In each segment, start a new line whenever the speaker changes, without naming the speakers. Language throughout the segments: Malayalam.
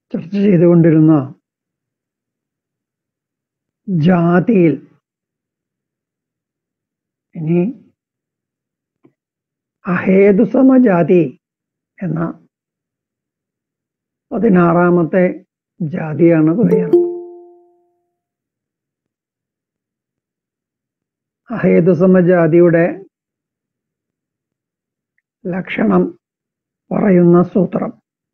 ചർച്ച ചെയ്തുകൊണ്ടിരുന്ന ജാതിയിൽ ഇനി അഹേതുസമജാതി എന്ന പതിനാറാമത്തെ ജാതിയാണ് പറയുന്നത് അഹേതുസമജാതിയുടെ ലക്ഷണം പറയുന്ന സൂത്രം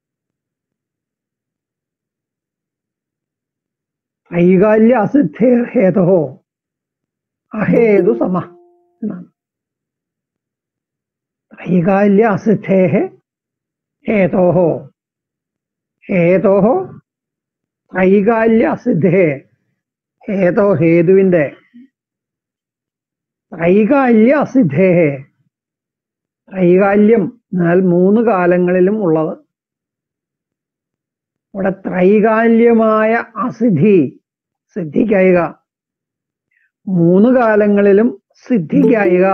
ഐകാല്യ അസിദ്ധേർ ഹേതോ അഹേതു സമ എന്നാണ് ഐകാല്യ അസിദ്ധേഹ ഹേതോ ഹേതോ ഐകാല്യ അസിദ്ധേ ഹേതോ ഹേതുവിന്റെ ത്രൈകാല്യ അസിദ്ധേ ത്രൈകാല്യം എന്നാൽ മൂന്ന് കാലങ്ങളിലും ഉള്ളത് ഇവിടെ ത്രൈകാല്യമായ അസിദ്ധി സിദ്ധിക്കായിക മൂന്ന് കാലങ്ങളിലും സിദ്ധിക്കായിക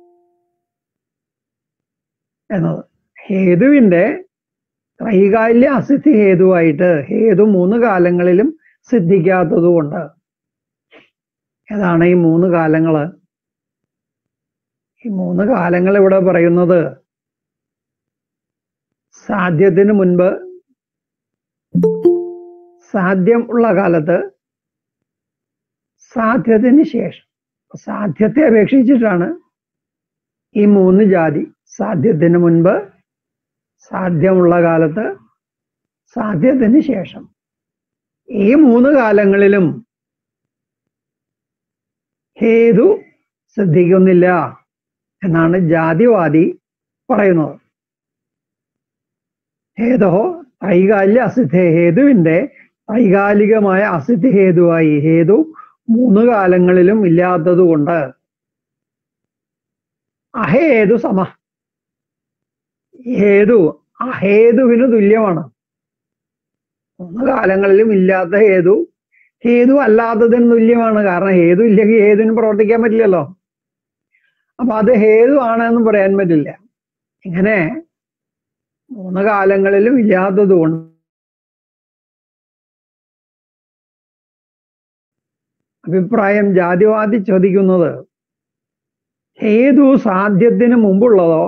എന്നത് ഹേതുവിന്റെ ത്രൈകാല്യ അസിദ്ധി ഹേതുവായിട്ട് ഹേതു മൂന്ന് കാലങ്ങളിലും സിദ്ധിക്കാത്തത് കൊണ്ട് ഏതാണ് ഈ മൂന്ന് കാലങ്ങള് ഈ മൂന്ന് കാലങ്ങൾ ഇവിടെ പറയുന്നത് സാധ്യത്തിന് മുൻപ് സാധ്യം ഉള്ള കാലത്ത് സാധ്യത്തിന് ശേഷം സാധ്യത്തെ അപേക്ഷിച്ചിട്ടാണ് ഈ മൂന്ന് ജാതി സാധ്യത്തിന് മുൻപ് സാധ്യമുള്ള കാലത്ത് സാധ്യത്തിന് ശേഷം ഈ മൂന്ന് കാലങ്ങളിലും ഹേതു ശ്രദ്ധിക്കുന്നില്ല എന്നാണ് ജാതിവാദി പറയുന്നത് ഹേതോ ഐകാല്യ അസിദ്ധ ഹേതുവിന്റെ ഐകാലികമായ അസിദ്ധ ഹേതുവായി ഹേതു മൂന്ന് കാലങ്ങളിലും ഇല്ലാത്തത് കൊണ്ട് അഹേതു സമ ഹേതു അഹേതുവിന് തുല്യമാണ് മൂന്ന് കാലങ്ങളിലും ഇല്ലാത്ത ഹേതു ഹേതു അല്ലാത്തതിന് തുല്യമാണ് കാരണം ഹേതു ഇല്ലെങ്കിൽ ഹേതുവിന് പ്രവർത്തിക്കാൻ പറ്റില്ലല്ലോ അപ്പൊ അത് ഹേതു ആണെന്ന് പറയാൻ പറ്റില്ല ഇങ്ങനെ മൂന്ന് കാലങ്ങളിലും ഇല്ലാത്തത് കൊണ്ട് അഭിപ്രായം ജാതിവാദി ചോദിക്കുന്നത് ഹേതു സാധ്യത്തിന് മുമ്പുള്ളതോ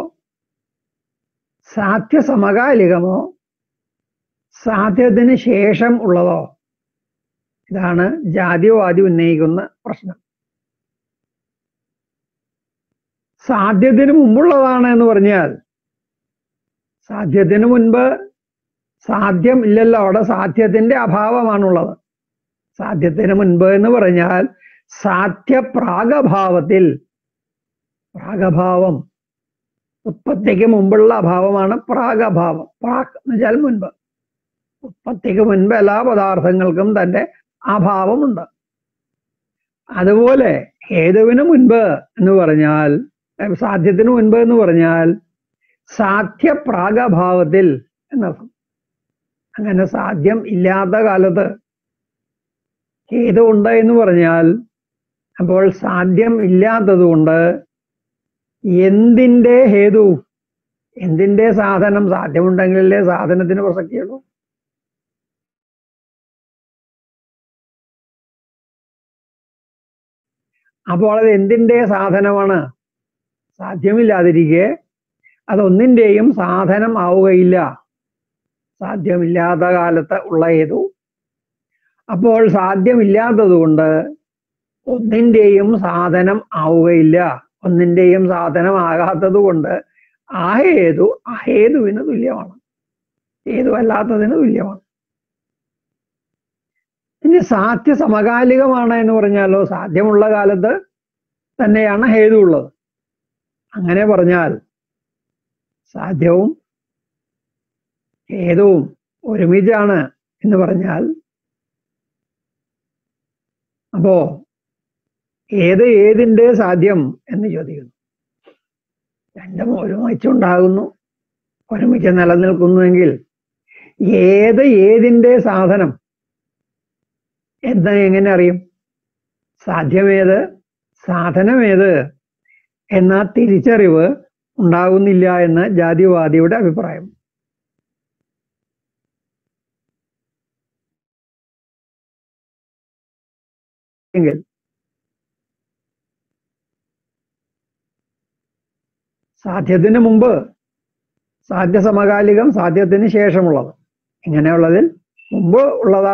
സാധ്യ സമകാലികമോ സാധ്യത്തിന് ശേഷം ഉള്ളതോ ഇതാണ് ജാതിവാദി ഉന്നയിക്കുന്ന പ്രശ്നം സാധ്യത്തിന് മുമ്പുള്ളതാണ് എന്ന് പറഞ്ഞാൽ സാധ്യത്തിന് മുൻപ് സാധ്യം ഇല്ലല്ലോ അവിടെ സാധ്യത്തിന്റെ അഭാവമാണുള്ളത് സാധ്യത്തിന് മുൻപ് എന്ന് പറഞ്ഞാൽ സാധ്യ പ്രാഗഭാവത്തിൽ പ്രാഗഭാവം ഉത്പത്തിക്ക് മുമ്പുള്ള അഭാവമാണ് പ്രാഗഭാവം പ്രാഗ് എന്ന് വെച്ചാൽ മുൻപ് ഉത്പത്തിക്ക് മുൻപ് എല്ലാ പദാർത്ഥങ്ങൾക്കും തന്റെ അഭാവമുണ്ട് അതുപോലെ ഹേതുവിന് മുൻപ് എന്ന് പറഞ്ഞാൽ സാധ്യത്തിന് മുൻപ് എന്ന് പറഞ്ഞാൽ സാധ്യ പ്രാഗഭാവത്തിൽ എന്നർത്ഥം അങ്ങനെ സാധ്യം ഇല്ലാത്ത കാലത്ത് ഹേതു ഉണ്ട് എന്ന് പറഞ്ഞാൽ അപ്പോൾ സാധ്യം ഇല്ലാത്തത് കൊണ്ട് എന്തിൻ്റെ ഹേതു എന്തിൻ്റെ സാധനം സാധ്യമുണ്ടെങ്കിലല്ലേ സാധനത്തിന് പ്രസക്തിയുള്ളൂ അപ്പോൾ അത് എന്തിൻ്റെ സാധനമാണ് സാധ്യമില്ലാതിരിക്കെ അതൊന്നിൻ്റെയും സാധനം ആവുകയില്ല സാധ്യമില്ലാത്ത കാലത്ത് ഉള്ള ഏതു അപ്പോൾ സാധ്യമില്ലാത്തത് കൊണ്ട് ഒന്നിൻ്റെയും സാധനം ആവുകയില്ല ഒന്നിൻ്റെയും സാധനം ആകാത്തത് കൊണ്ട് ആ ഹേതു അഹേതുവിന് തുല്യമാണ് ഹേതു അല്ലാത്തതിന് തുല്യമാണ് ഇനി സാധ്യ സമകാലികമാണ് എന്ന് പറഞ്ഞാലോ സാധ്യമുള്ള കാലത്ത് തന്നെയാണ് ഹേതു ഉള്ളത് അങ്ങനെ പറഞ്ഞാൽ സാധ്യവും ഹേതുവും ഒരുമിച്ചാണ് എന്ന് പറഞ്ഞാൽ അപ്പോ ഏത് ഏതിൻ്റെ സാധ്യം എന്ന് ചോദിക്കുന്നു രണ്ടും ഒരുമിച്ചുണ്ടാകുന്നു ഒരുമിച്ച് നിലനിൽക്കുന്നുവെങ്കിൽ ഏത് ഏതിൻ്റെ സാധനം എന്ന് എങ്ങനെ അറിയും സാധ്യമേത് സാധനമേത് എന്ന തിരിച്ചറിവ് ഉണ്ടാകുന്നില്ല എന്ന് ജാതിവാദിയുടെ അഭിപ്രായം എങ്കിൽ സാധ്യത്തിന് മുമ്പ് സാധ്യ സമകാലികം സാധ്യത്തിന് ശേഷമുള്ളത് ഇങ്ങനെയുള്ളതിൽ മുമ്പ് ഉള്ളതാ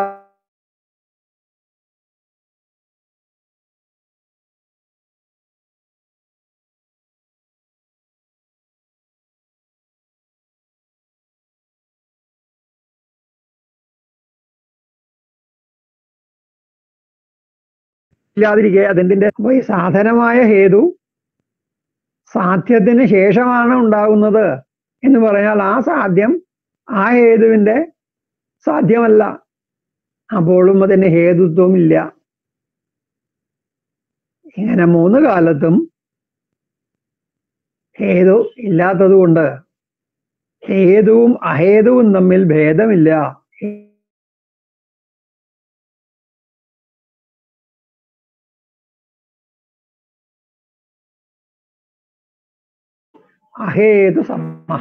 ഇല്ലാതിരിക്കെ അതിന്റെ അപ്പൊ ഈ സാധനമായ ഹേതു സാധ്യത്തിന് ശേഷമാണ് ഉണ്ടാകുന്നത് എന്ന് പറഞ്ഞാൽ ആ സാധ്യം ആ ഹേതുവിന്റെ സാധ്യമല്ല അപ്പോഴും അതിന് ഹേതുത്വം ഇല്ല ഇങ്ങനെ മൂന്ന് കാലത്തും ഹേതു ഇല്ലാത്തത് കൊണ്ട് ഹേതുവും അഹേതുവും തമ്മിൽ ഭേദമില്ല അഹേതു സമ്മ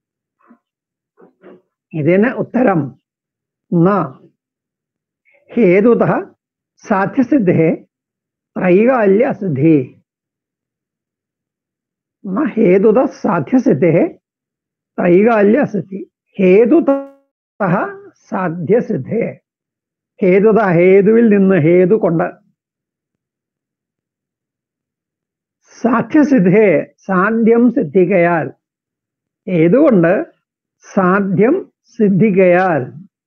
ഇതിന് ഉത്തരം ന ഹേതുത സാധ്യസിദ്ധേ ത്രൈകാല്യ അസിദ്ധി ന ഹേതുത സാധ്യസിദ്ധേ ത്രൈകാല്യ അസിദ്ധി ഹേതുത സാധ്യസിദ്ധേ ഹേതുത ഹേതുവിൽ നിന്ന് ഹേതു കൊണ്ട് സാധ്യസിദ്ധേ സാധ്യം സിദ്ധിക്കയാൽ ഏതുകൊണ്ട് സാധ്യം സിദ്ധിക്കയാൽ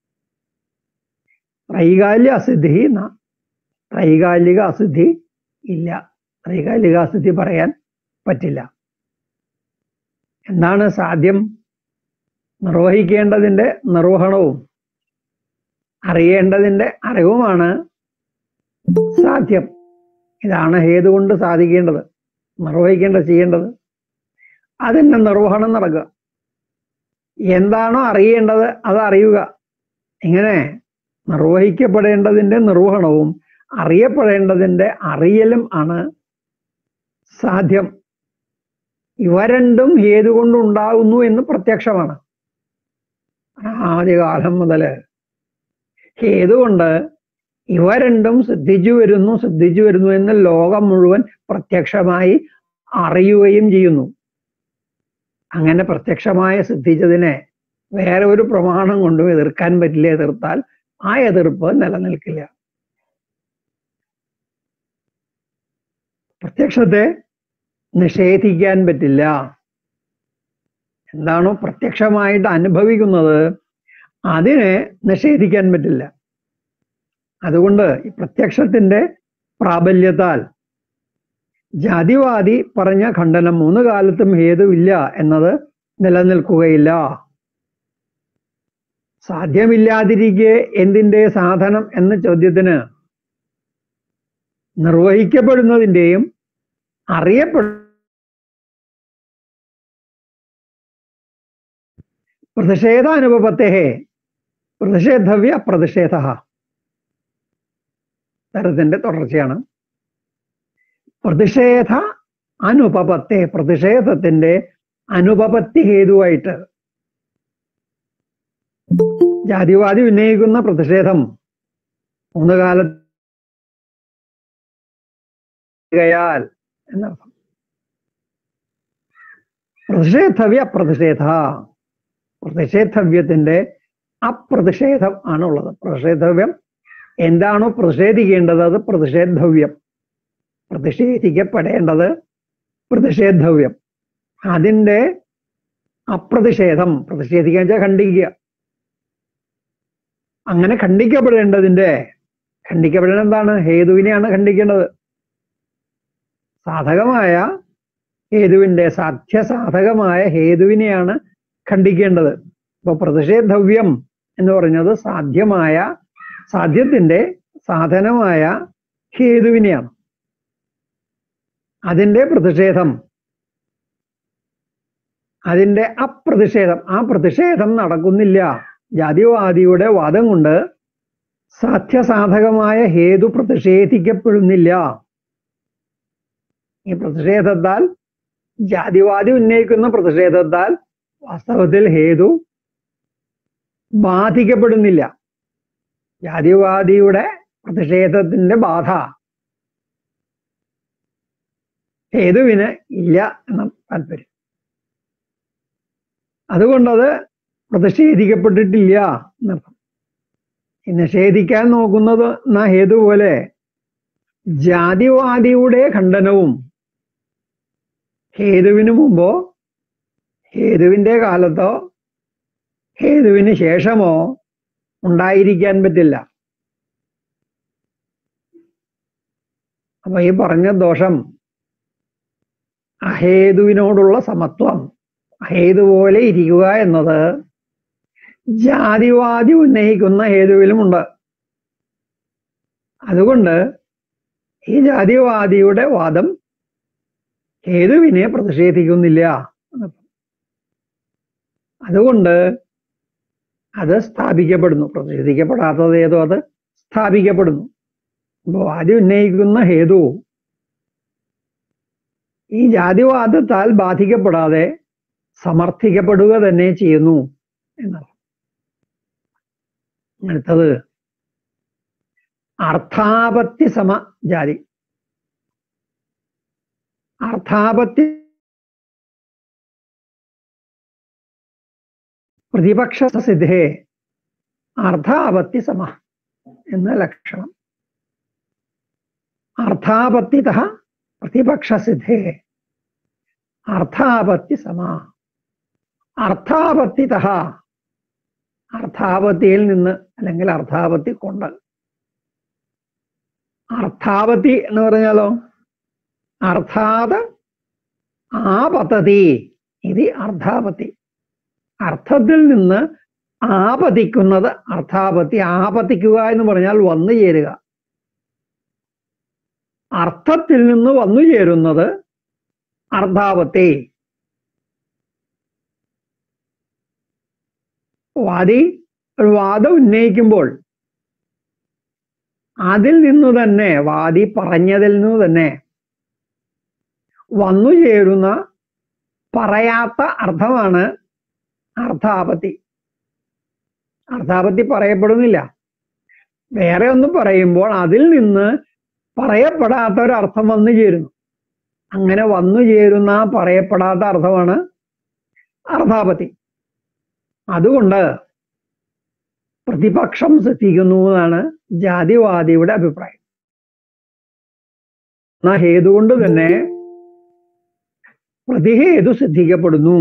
ത്രൈകാല്യ അസിദ്ധി ന ത്രൈകാലിക അസിദ്ധി ഇല്ല ത്രൈകാലിക അസിദ്ധി പറയാൻ പറ്റില്ല എന്താണ് സാധ്യം നിർവഹിക്കേണ്ടതിൻ്റെ നിർവഹണവും അറിയേണ്ടതിൻ്റെ അറിവുമാണ് സാധ്യം ഇതാണ് ഹേതു കൊണ്ട് സാധിക്കേണ്ടത് നിർവഹിക്കേണ്ടത് ചെയ്യേണ്ടത് അതിൻ്റെ നിർവഹണം നടക്കുക എന്താണോ അറിയേണ്ടത് അത് അറിയുക ഇങ്ങനെ നിർവഹിക്കപ്പെടേണ്ടതിൻ്റെ നിർവഹണവും അറിയപ്പെടേണ്ടതിൻ്റെ അറിയലും ആണ് സാധ്യം ഇവ രണ്ടും ഹേതു കൊണ്ടുണ്ടാകുന്നു എന്ന് പ്രത്യക്ഷമാണ് ആദ്യകാലം മുതൽ ഹേതു കൊണ്ട് ഇവ രണ്ടും സിദ്ധിച്ചു വരുന്നു സിദ്ധിച്ചു വരുന്നു എന്ന് ലോകം മുഴുവൻ പ്രത്യക്ഷമായി അറിയുകയും ചെയ്യുന്നു അങ്ങനെ പ്രത്യക്ഷമായ സിദ്ധിച്ചതിനെ വേറെ ഒരു പ്രമാണം കൊണ്ടും എതിർക്കാൻ പറ്റില്ല എതിർത്താൽ ആ എതിർപ്പ് നിലനിൽക്കില്ല പ്രത്യക്ഷത്തെ നിഷേധിക്കാൻ പറ്റില്ല എന്താണോ പ്രത്യക്ഷമായിട്ട് അനുഭവിക്കുന്നത് അതിനെ നിഷേധിക്കാൻ പറ്റില്ല അതുകൊണ്ട് ഈ പ്രത്യക്ഷത്തിന്റെ പ്രാബല്യത്താൽ ജാതിവാദി പറഞ്ഞ ഖണ്ഡനം മൂന്ന് കാലത്തും ഹേതുവില്ല എന്നത് നിലനിൽക്കുകയില്ല സാധ്യമില്ലാതിരിക്കെ എന്തിന്റെ സാധനം എന്ന ചോദ്യത്തിന് നിർവഹിക്കപ്പെടുന്നതിൻ്റെയും അറിയപ്പെടു പ്രതിഷേധാനുപത്തെ പ്രതിഷേധവ്യ പ്രതിഷേധ തരത്തിന്റെ തുടർച്ചയാണ് പ്രതിഷേധ അനുപപത്തെ പ്രതിഷേധത്തിന്റെ അനുപപത്തി ഹേതുവായിട്ട് ജാതിവാദി ഉന്നയിക്കുന്ന പ്രതിഷേധം മൂന്ന് കാലയാൽ എന്നർത്ഥം പ്രതിഷേധവ്യ പ്രതിഷേധ പ്രതിഷേധവ്യത്തിന്റെ അപ്രതിഷേധം ആണുള്ളത് പ്രതിഷേധവ്യം എന്താണോ പ്രതിഷേധിക്കേണ്ടത് അത് പ്രതിഷേധവ്യം പ്രതിഷേധിക്കപ്പെടേണ്ടത് പ്രതിഷേധവ്യം അതിൻ്റെ അപ്രതിഷേധം പ്രതിഷേധിക്കാൻ വെച്ചാൽ ഖണ്ഡിക്കുക അങ്ങനെ ഖണ്ഡിക്കപ്പെടേണ്ടതിൻ്റെ ഖണ്ഡിക്കപ്പെടേണ്ടത് എന്താണ് ഹേതുവിനെയാണ് ഖണ്ഡിക്കേണ്ടത് സാധകമായ ഹേതുവിൻ്റെ സാധ്യസാധകമായ ഹേതുവിനെയാണ് ഖണ്ഡിക്കേണ്ടത് ഇപ്പൊ പ്രതിഷേധവ്യം എന്ന് പറഞ്ഞത് സാധ്യമായ സാധ്യത്തിന്റെ സാധനമായ ഹേതുവിനെയാണ് അതിൻ്റെ പ്രതിഷേധം അതിൻ്റെ അപ്രതിഷേധം ആ പ്രതിഷേധം നടക്കുന്നില്ല ജാതിവാദിയുടെ വാദം കൊണ്ട് സാധ്യസാധകമായ ഹേതു പ്രതിഷേധിക്കപ്പെടുന്നില്ല ഈ പ്രതിഷേധത്താൽ ജാതിവാദി ഉന്നയിക്കുന്ന പ്രതിഷേധത്താൽ വാസ്തവത്തിൽ ഹേതു ബാധിക്കപ്പെടുന്നില്ല ജാതിവാദിയുടെ പ്രതിഷേധത്തിന്റെ ബാധ ഹേതുവിന് ഇല്ല എന്ന താല്പര്യം അതുകൊണ്ടത് പ്രതിഷേധിക്കപ്പെട്ടിട്ടില്ല എന്നർത്ഥം ഈ നിഷേധിക്കാൻ നോക്കുന്നത് എന്ന ഹേതു പോലെ ജാതിവാദിയുടെ ഖണ്ഡനവും ഹേതുവിന് മുമ്പോ ഹേതുവിന്റെ കാലത്തോ ഹേതുവിന് ശേഷമോ ഉണ്ടായിരിക്കാൻ പറ്റില്ല അപ്പൊ ഈ പറഞ്ഞ ദോഷം അഹേതുവിനോടുള്ള സമത്വം അഹേതു പോലെ ഇരിക്കുക എന്നത് ജാതിവാദി ഉന്നയിക്കുന്ന ഹേതുവിലുമുണ്ട് അതുകൊണ്ട് ഈ ജാതിവാദിയുടെ വാദം ഹേതുവിനെ പ്രതിഷേധിക്കുന്നില്ല അതുകൊണ്ട് അത് സ്ഥാപിക്കപ്പെടുന്നു പ്രതിഷേധിക്കപ്പെടാത്തത് ഏതോ അത് സ്ഥാപിക്കപ്പെടുന്നു അപ്പോൾ ആദ്യം ഉന്നയിക്കുന്ന ഹേതു ഈ ജാതിവാദത്താൽ ബാധിക്കപ്പെടാതെ സമർത്ഥിക്കപ്പെടുക തന്നെ ചെയ്യുന്നു എന്നർത്ഥം അടുത്തത് അർത്ഥാപത്തി സമ ജാതി അർത്ഥാപത്തി പ്രതിപക്ഷ സിദ്ധേ അർത്ഥാപത്തി സമ എന്ന ലക്ഷണം അർത്ഥാപത്തിത പ്രതിപക്ഷ സിദ്ധേ അർത്ഥാപത്തി സമ അർത്ഥാപത്തിത അർത്ഥാപത്തിയിൽ നിന്ന് അല്ലെങ്കിൽ അർത്ഥാപത്തി കൊണ്ട് അർത്ഥാപത്തി എന്ന് പറഞ്ഞാലോ അർത്ഥാത് ആ പദ്ധതി ഇത് അർത്ഥാപത്തി അർത്ഥത്തിൽ നിന്ന് ആപതിക്കുന്നത് അർത്ഥാപത്തി ആപത്തിക്കുക എന്ന് പറഞ്ഞാൽ വന്നു ചേരുക അർത്ഥത്തിൽ നിന്ന് വന്നു ചേരുന്നത് അർത്ഥാപത്തി വാദി ഒരു വാദം ഉന്നയിക്കുമ്പോൾ അതിൽ നിന്നു തന്നെ വാദി പറഞ്ഞതിൽ നിന്ന് തന്നെ വന്നു ചേരുന്ന പറയാത്ത അർത്ഥമാണ് അർത്ഥാപത്തി അർത്ഥാപത്തി പറയപ്പെടുന്നില്ല വേറെ ഒന്ന് പറയുമ്പോൾ അതിൽ നിന്ന് പറയപ്പെടാത്ത ഒരു അർത്ഥം വന്നു ചേരുന്നു അങ്ങനെ വന്നു ചേരുന്ന പറയപ്പെടാത്ത അർത്ഥമാണ് അർത്ഥാപത്തി അതുകൊണ്ട് പ്രതിപക്ഷം സിദ്ധിക്കുന്നു എന്നാണ് ജാതിവാദിയുടെ അഭിപ്രായം എന്നാ ഹേതു കൊണ്ട് തന്നെ പ്രതിഹേതു സിദ്ധിക്കപ്പെടുന്നു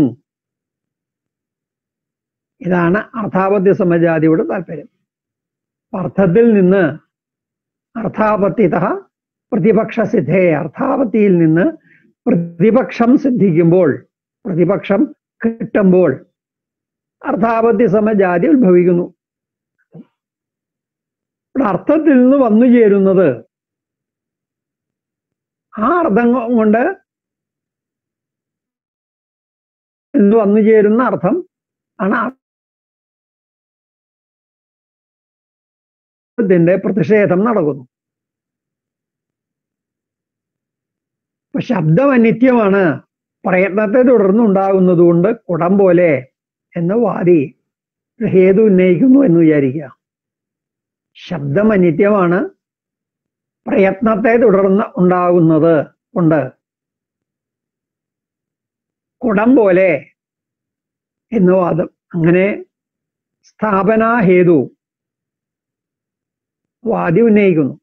ഇതാണ് അർത്ഥാപത്യ സമജാതിയുടെ താല്പര്യം അർത്ഥത്തിൽ നിന്ന് അർത്ഥാപത്തിത പ്രതിപക്ഷ സിദ്ധേ അർത്ഥാപത്തിയിൽ നിന്ന് പ്രതിപക്ഷം സിദ്ധിക്കുമ്പോൾ പ്രതിപക്ഷം കിട്ടുമ്പോൾ അർത്ഥാപത്തി സമജാതി ഉത്ഭവിക്കുന്നു ഇവിടെ അർത്ഥത്തിൽ നിന്ന് വന്നു ചേരുന്നത് ആ അർത്ഥം കൊണ്ട് ഇന്ന് വന്നു ചേരുന്ന അർത്ഥം ആണ് ത്തിന്റെ പ്രതിഷേധം നടക്കുന്നു ഇപ്പൊ ശബ്ദം അനിത്യമാണ് പ്രയത്നത്തെ തുടർന്നുണ്ടാകുന്നത് കൊണ്ട് കുടം പോലെ എന്ന് വാദി ഹേതു ഉന്നയിക്കുന്നു എന്ന് വിചാരിക്കുക ശബ്ദം അനിത്യമാണ് പ്രയത്നത്തെ തുടർന്ന് ഉണ്ടാകുന്നത് കൊണ്ട് കുടം പോലെ എന്ന് വാദം അങ്ങനെ സ്ഥാപനാഹേതു വാദി ഉന്നയിക്കുന്നു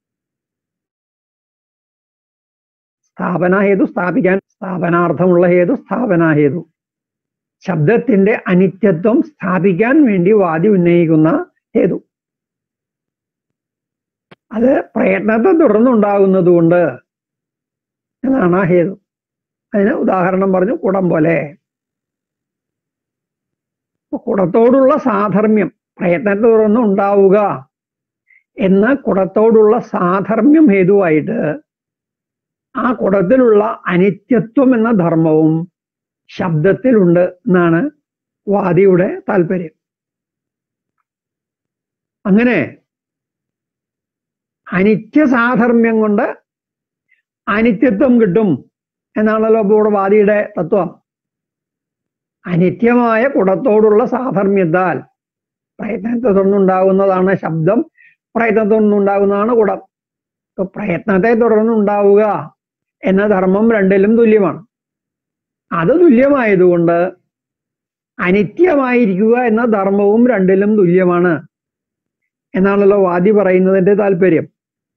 സ്ഥാപനാഹേതു സ്ഥാപിക്കാൻ സ്ഥാപനാർത്ഥമുള്ള ഹേതു സ്ഥാപനാഹേതു ശബ്ദത്തിന്റെ അനിത്യത്വം സ്ഥാപിക്കാൻ വേണ്ടി വാദി ഉന്നയിക്കുന്ന ഹേതു അത് പ്രയത്നത്തെ തുടർന്നുണ്ടാകുന്നത് കൊണ്ട് എന്നാണ് ആ ഹേതു അതിന് ഉദാഹരണം പറഞ്ഞു കുടം പോലെ കുടത്തോടുള്ള സാധർമ്മ്യം പ്രയത്നത്തെ തുടർന്ന് ഉണ്ടാവുക എന്ന കുടത്തോടുള്ള സാധർമ്മ്യം ഹേതുവായിട്ട് ആ കുടത്തിലുള്ള അനിത്യത്വം എന്ന ധർമ്മവും ശബ്ദത്തിലുണ്ട് എന്നാണ് വാദിയുടെ താല്പര്യം അങ്ങനെ അനിത്യ സാധർമ്മ്യം കൊണ്ട് അനിത്യത്വം കിട്ടും എന്നാണല്ലോ ഇപ്പോൾ ഇവിടെ വാദിയുടെ തത്വം അനിത്യമായ കുടത്തോടുള്ള സാധർമ്മ്യത്താൽ പ്രയത്നത്തെ തുടർന്നുണ്ടാകുന്നതാണ് ശബ്ദം പ്രയത്നത്തെ തുടർന്നുണ്ടാകുന്നതാണ് കുടം ഇപ്പൊ പ്രയത്നത്തെ തുടർന്നുണ്ടാവുക എന്ന ധർമ്മം രണ്ടിലും തുല്യമാണ് അത് തുല്യമായതുകൊണ്ട് അനിത്യമായിരിക്കുക എന്ന ധർമ്മവും രണ്ടിലും തുല്യമാണ് എന്നാണല്ലോ വാദി പറയുന്നതിന്റെ താല്പര്യം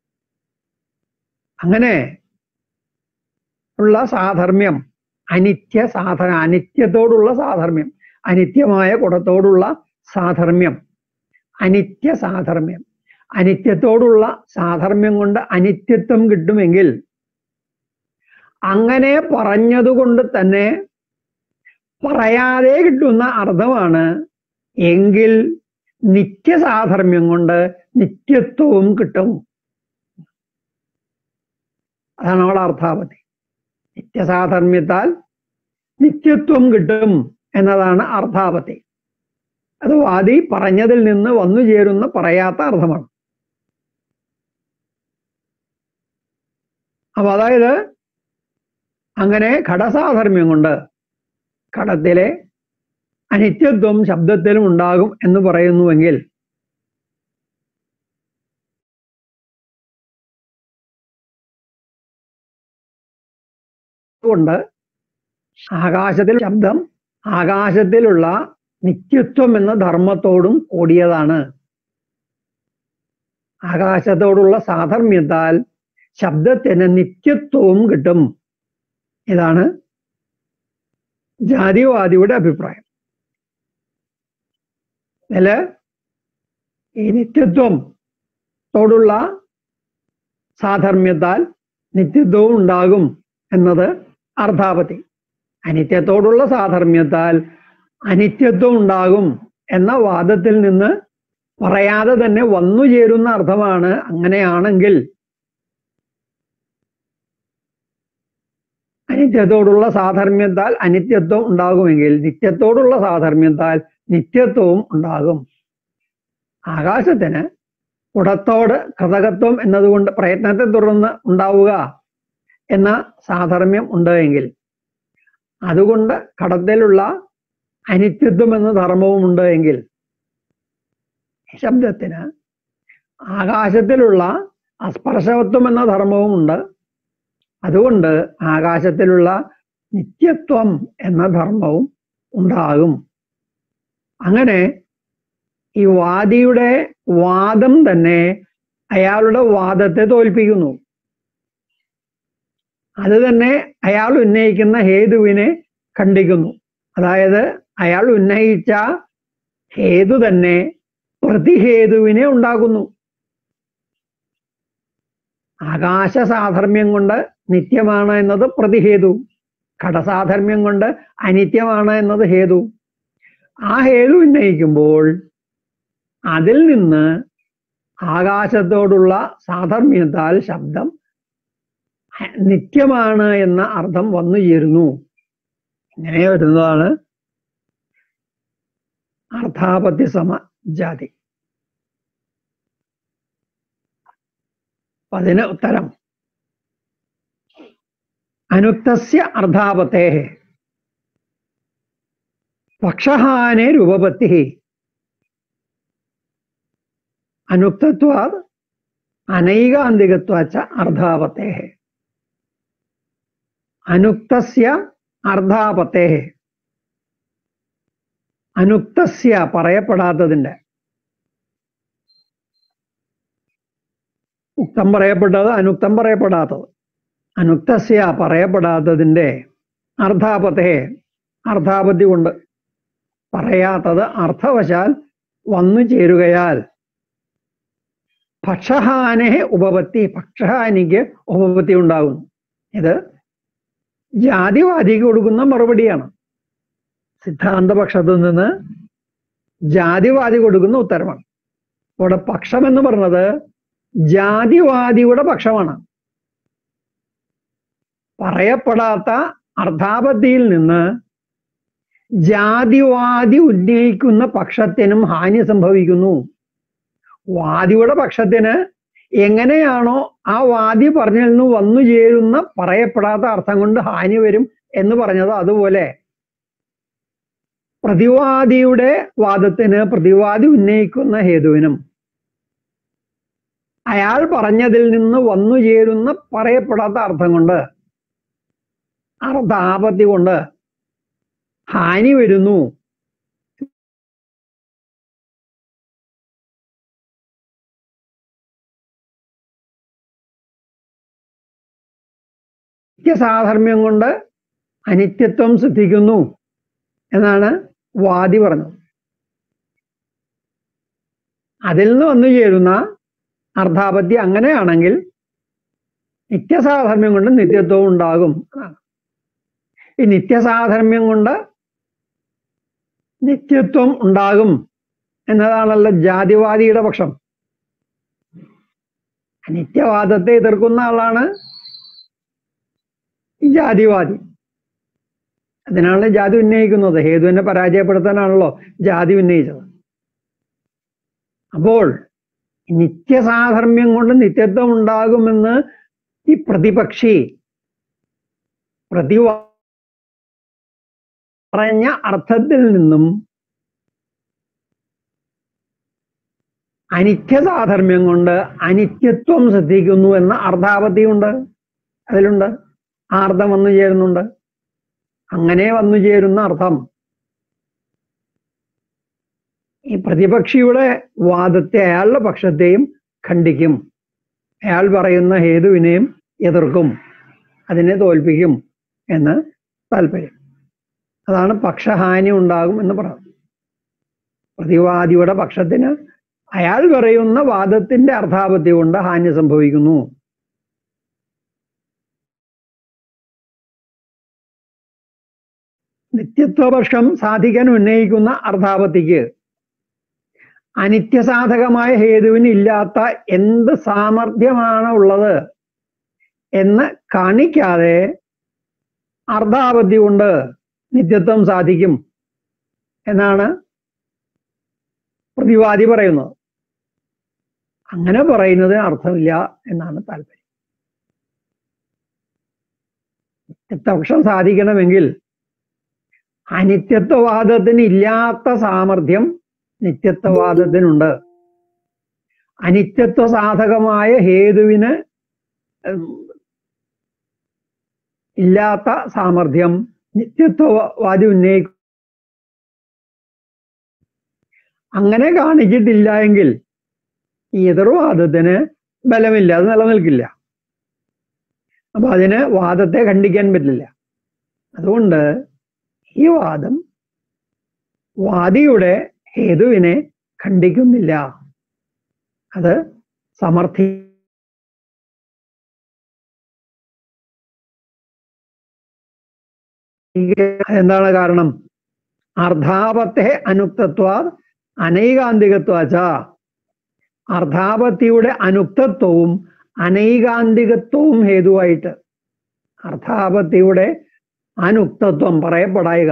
അങ്ങനെ ഉള്ള സാധർമ്മ്യം അനിത്യ സാധന അനിത്യത്തോടുള്ള സാധർമ്മ്യം അനിത്യമായ കുടത്തോടുള്ള സാധർമ്മ്യം അനിത്യ സാധർമ്മ്യം അനിത്യത്തോടുള്ള സാധർമ്മ്യം കൊണ്ട് അനിത്യത്വം കിട്ടുമെങ്കിൽ അങ്ങനെ പറഞ്ഞതുകൊണ്ട് തന്നെ പറയാതെ കിട്ടുന്ന അർത്ഥമാണ് എങ്കിൽ നിത്യസാധർമ്മ്യം കൊണ്ട് നിത്യത്വവും കിട്ടും അതാണ് അവിടെ അർത്ഥാപത്തി നിത്യസാധർമ്മ്യത്താൽ നിത്യത്വം കിട്ടും എന്നതാണ് അർത്ഥാപത്തി അത് വാദി പറഞ്ഞതിൽ നിന്ന് വന്നു ചേരുന്ന പറയാത്ത അർത്ഥമാണ് അപ്പൊ അതായത് അങ്ങനെ ഘടസാധർമ്മ്യം കൊണ്ട് ഘടത്തിലെ അനിത്യത്വം ശബ്ദത്തിലും ഉണ്ടാകും എന്ന് പറയുന്നുവെങ്കിൽ കൊണ്ട് ആകാശത്തിൽ ശബ്ദം ആകാശത്തിലുള്ള നിത്യത്വം എന്ന ധർമ്മത്തോടും കൂടിയതാണ് ആകാശത്തോടുള്ള സാധർമ്മ്യത്താൽ ശബ്ദത്തിന് നിത്യത്വവും കിട്ടും ഇതാണ് ജാതിവാദിയുടെ അഭിപ്രായം ഇതില് ഈ നിത്യത്വം തോടുള്ള സാധർമ്മ്യത്താൽ നിത്യത്വവും ഉണ്ടാകും എന്നത് അർത്ഥാപത്തി അനിത്യത്തോടുള്ള സാധർമ്മ്യത്താൽ അനിത്യത്വം ഉണ്ടാകും എന്ന വാദത്തിൽ നിന്ന് പറയാതെ തന്നെ വന്നു ചേരുന്ന അർത്ഥമാണ് അങ്ങനെയാണെങ്കിൽ അനിത്യത്തോടുള്ള സാധർമ്മ്യത്താൽ അനിത്യത്വം ഉണ്ടാകുമെങ്കിൽ നിത്യത്തോടുള്ള സാധർമ്മ്യത്താൽ നിത്യത്വവും ഉണ്ടാകും ആകാശത്തിന് കുടത്തോട് കൃതകത്വം എന്നതുകൊണ്ട് പ്രയത്നത്തെ തുടർന്ന് ഉണ്ടാവുക എന്ന സാധർമ്മ്യം ഉണ്ടെങ്കിൽ അതുകൊണ്ട് കടത്തിലുള്ള അനിത്യത്വം എന്ന ധർമ്മവും ഉണ്ട് എങ്കിൽ ശബ്ദത്തിന് ആകാശത്തിലുള്ള അസ്പർശവത്വം എന്ന ധർമ്മവും ഉണ്ട് അതുകൊണ്ട് ആകാശത്തിലുള്ള നിത്യത്വം എന്ന ധർമ്മവും ഉണ്ടാകും അങ്ങനെ ഈ വാദിയുടെ വാദം തന്നെ അയാളുടെ വാദത്തെ തോൽപ്പിക്കുന്നു അത് തന്നെ അയാൾ ഉന്നയിക്കുന്ന ഹേതുവിനെ ഖണ്ഡിക്കുന്നു അതായത് അയാൾ ഉന്നയിച്ച ഹേതു തന്നെ പ്രതിഹേതുവിനെ ഉണ്ടാക്കുന്നു ആകാശ സാധർമ്മ്യം കൊണ്ട് നിത്യമാണ് എന്നത് പ്രതിഹേതു ഘടസാധർമ്മ്യം കൊണ്ട് അനിത്യമാണ് എന്നത് ഹേതു ആ ഹേതു ഉന്നയിക്കുമ്പോൾ അതിൽ നിന്ന് ആകാശത്തോടുള്ള സാധർമ്മ്യത്താൽ ശബ്ദം നിത്യമാണ് എന്ന അർത്ഥം വന്നു ചേരുന്നു ഇങ്ങനെ വരുന്നതാണ് അർത്ഥാപത്തി സമ ജാതി അപ്പൊ അതിന് ഉത്തരം അനുക്തസ്യ അർത്ഥാപത്തേ പക്ഷഹാനെ രൂപപത്തി അനുക്തത്വാത് അനൈകാന്തികത്വാച്ച അർത്ഥാപത്തേ അനുക്തസ്യ അർദ്ധാപത്തേ അനുക്തസ്യ പറയപ്പെടാത്തതിൻ്റെ ഉക്തം പറയപ്പെട്ടത് അനുക്തം പറയപ്പെടാത്തത് അനുക്തസ്യ പറയപ്പെടാത്തതിൻ്റെ അർദ്ധാപത്തെ അർദ്ധാപത്തി കൊണ്ട് പറയാത്തത് അർത്ഥവശാൽ വന്നു ചേരുകയാൽ പക്ഷഹാനെ ഉപപത്തി പക്ഷഹാനിക്ക് ഉപപത്തി ഉണ്ടാകുന്നു ഇത് ജാതിവാദിക്ക് കൊടുക്കുന്ന മറുപടിയാണ് സിദ്ധാന്തപക്ഷത്തു നിന്ന് ജാതിവാദി കൊടുക്കുന്ന ഉത്തരമാണ് ഇവിടെ പക്ഷം എന്ന് പറഞ്ഞത് ജാതിവാദിയുടെ പക്ഷമാണ് പറയപ്പെടാത്ത അർത്ഥാപത്തിയിൽ നിന്ന് ജാതിവാദി ഉന്നയിക്കുന്ന പക്ഷത്തിനും ഹാനി സംഭവിക്കുന്നു വാദിയുടെ പക്ഷത്തിന് എങ്ങനെയാണോ ആ വാദി പറഞ്ഞതിൽ നിന്ന് വന്നു ചേരുന്ന പറയപ്പെടാത്ത അർത്ഥം കൊണ്ട് ഹാനി വരും എന്ന് പറഞ്ഞത് അതുപോലെ പ്രതിവാദിയുടെ വാദത്തിന് പ്രതിവാദി ഉന്നയിക്കുന്ന ഹേതുവിനും അയാൾ പറഞ്ഞതിൽ നിന്ന് വന്നു ചേരുന്ന പറയപ്പെടാത്ത അർത്ഥം കൊണ്ട് അർദ്ധാപത്തി കൊണ്ട് ഹാനി വരുന്നു നിത്യസാധർമ്മ്യം കൊണ്ട് അനിത്യത്വം സിദ്ധിക്കുന്നു എന്നാണ് വാദി പറഞ്ഞത് അതിൽ നിന്ന് വന്നു ചേരുന്ന അർദ്ധാപത്തി അങ്ങനെയാണെങ്കിൽ നിത്യസാധർമ്മ്യം കൊണ്ട് നിത്യത്വം ഉണ്ടാകും എന്നാണ് ഈ നിത്യസാധർമ്മ്യം കൊണ്ട് നിത്യത്വം ഉണ്ടാകും എന്നതാണല്ലോ ജാതിവാദിയുടെ പക്ഷം നിത്യവാദത്തെ എതിർക്കുന്ന ആളാണ് ഈ ജാതിവാദി അതിനാണ് ജാതി ഉന്നയിക്കുന്നത് ഹേതുവിനെ പരാജയപ്പെടുത്താനാണല്ലോ ജാതി ഉന്നയിച്ചത് അപ്പോൾ നിത്യസാധർമ്മ്യം കൊണ്ട് നിത്യത്വം ഉണ്ടാകുമെന്ന് ഈ പ്രതിപക്ഷി പ്രതി പറഞ്ഞ അർത്ഥത്തിൽ നിന്നും അനിത്യസാധർമ്മ്യം കൊണ്ട് അനിത്യത്വം ശ്രദ്ധിക്കുന്നു എന്ന അർത്ഥാപത്തിയുണ്ട് അതിലുണ്ട് ആ അർത്ഥം വന്നു ചേരുന്നുണ്ട് അങ്ങനെ വന്നു ചേരുന്ന അർത്ഥം ഈ പ്രതിപക്ഷിയുടെ വാദത്തെ അയാളുടെ പക്ഷത്തെയും ഖണ്ഡിക്കും അയാൾ പറയുന്ന ഹേതുവിനെയും എതിർക്കും അതിനെ തോൽപ്പിക്കും എന്ന് താല്പര്യം അതാണ് പക്ഷഹാനി ഉണ്ടാകും എന്ന് പറയുന്നത് പ്രതിവാദിയുടെ പക്ഷത്തിന് അയാൾ പറയുന്ന വാദത്തിന്റെ അർത്ഥാപത്തി കൊണ്ട് ഹാനി സംഭവിക്കുന്നു നിത്യത്വപക്ഷം സാധിക്കാൻ ഉന്നയിക്കുന്ന അർത്ഥാപത്തിക്ക് അനിത്യസാധകമായ ഹേതുവിന് ഇല്ലാത്ത എന്ത് സാമർഥ്യമാണ് ഉള്ളത് എന്ന് കാണിക്കാതെ അർദ്ധാപത്തി കൊണ്ട് നിത്യത്വം സാധിക്കും എന്നാണ് പ്രതിവാദി പറയുന്നത് അങ്ങനെ പറയുന്നതിന് അർത്ഥമില്ല എന്നാണ് താല്പര്യം നിത്യത്വപക്ഷം സാധിക്കണമെങ്കിൽ അനിത്യത്വവാദത്തിന് ഇല്ലാത്ത സാമർഥ്യം നിത്യത്വവാദത്തിനുണ്ട് അനിത്യത്വ സാധകമായ ഹേതുവിന് ഇല്ലാത്ത സാമർഥ്യം നിത്യത്വവാദി ഉന്നയിക്കും അങ്ങനെ കാണിച്ചിട്ടില്ല എങ്കിൽ ഈ എതിർവാദത്തിന് ബലമില്ല അത് നിലനിൽക്കില്ല അപ്പൊ അതിന് വാദത്തെ ഖണ്ഡിക്കാൻ പറ്റില്ല അതുകൊണ്ട് ഈ വാദം വാദിയുടെ ഹേതുവിനെ ഖണ്ഡിക്കുന്നില്ല അത് സമർത്ഥി എന്താണ് കാരണം അർദ്ധാപത്തെ അനുക്തത്വ അനൈകാന്തികത്വാച്ച അർദ്ധാപത്തിയുടെ അനുക്തത്വവും അനൈകാന്തികത്വവും ഹേതുവായിട്ട് അർത്ഥാപത്തിയുടെ അനുക്തത്വം പറയപ്പെടായിക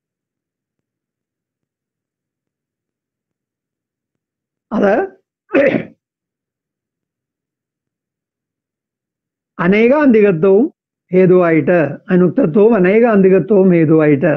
അത് അനേകാന്തികത്വവും ഹേതുവായിട്ട് അനുക്തത്വവും അനേകാന്തികത്വവും ഹേതുവായിട്ട്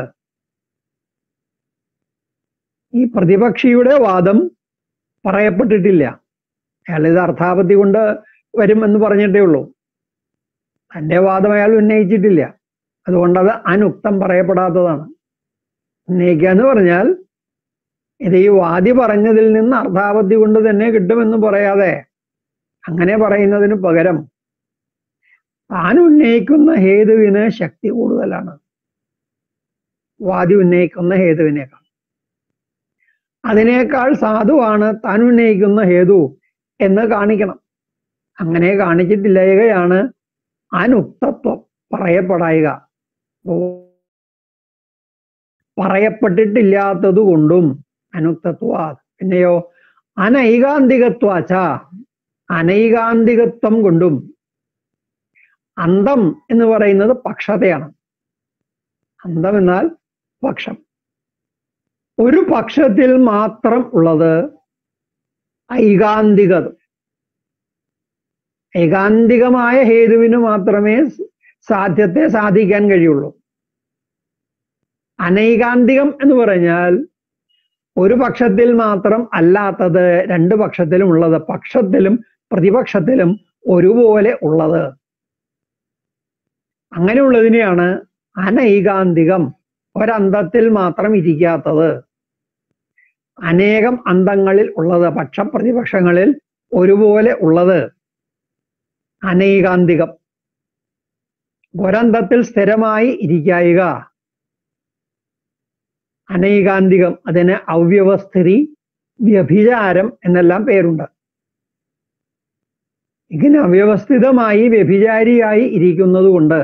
ഈ പ്രതിപക്ഷിയുടെ വാദം പറയപ്പെട്ടിട്ടില്ല അയാൾ ഇത് അർത്ഥാപത്തി കൊണ്ട് വരും എന്ന് പറഞ്ഞിട്ടേ ഉള്ളൂ തന്റെ വാദം അയാൾ ഉന്നയിച്ചിട്ടില്ല അതുകൊണ്ടത് അനുക്തം പറയപ്പെടാത്തതാണ് ഉന്നയിക്കുക എന്ന് പറഞ്ഞാൽ ഇത് ഈ വാദി പറഞ്ഞതിൽ നിന്ന് അർത്ഥാപത്തി കൊണ്ട് തന്നെ കിട്ടുമെന്ന് പറയാതെ അങ്ങനെ പറയുന്നതിന് പകരം താൻ ഉന്നയിക്കുന്ന ഹേതുവിന് ശക്തി കൂടുതലാണ് വാദി ഉന്നയിക്കുന്ന ഹേതുവിനേക്കാൾ അതിനേക്കാൾ സാധുവാണ് താൻ ഉന്നയിക്കുന്ന ഹേതു എന്ന് കാണിക്കണം അങ്ങനെ കാണിച്ചിട്ടില്ലയാണ് അനുക്തത്വം പറയപ്പെടായിക പറയപ്പെട്ടിട്ടില്ലാത്തത് കൊണ്ടും അനുക്തത്വ പിന്നെയോ അനൈകാന്തികത്വാച്ച അനൈകാന്തികത്വം കൊണ്ടും അന്തം എന്ന് പറയുന്നത് പക്ഷതയാണ് അന്തം എന്നാൽ പക്ഷം ഒരു പക്ഷത്തിൽ മാത്രം ഉള്ളത് ഐകാന്തികത ഏകാന്തികമായ ഹേതുവിന് മാത്രമേ സാധ്യത്തെ സാധിക്കാൻ കഴിയുള്ളൂ അനൈകാന്തികം എന്ന് പറഞ്ഞാൽ ഒരു പക്ഷത്തിൽ മാത്രം അല്ലാത്തത് രണ്ട് പക്ഷത്തിലും ഉള്ളത് പക്ഷത്തിലും പ്രതിപക്ഷത്തിലും ഒരുപോലെ ഉള്ളത് അങ്ങനെയുള്ളതിനെയാണ് അനൈകാന്തികം ഒരന്തത്തിൽ മാത്രം ഇരിക്കാത്തത് അനേകം അന്തങ്ങളിൽ ഉള്ളത് പക്ഷപ്രതിപക്ഷങ്ങളിൽ ഒരുപോലെ ഉള്ളത് അനൈകാന്തികം ഒരന്തത്തിൽ സ്ഥിരമായി ഇരിക്കായിക അനൈകാന്തികം അതിന് അവ്യവസ്ഥിതി വ്യഭിചാരം എന്നെല്ലാം പേരുണ്ട് ഇങ്ങനെ അവ്യവസ്ഥിതമായി വ്യഭിചാരിയായി ഇരിക്കുന്നത് കൊണ്ട്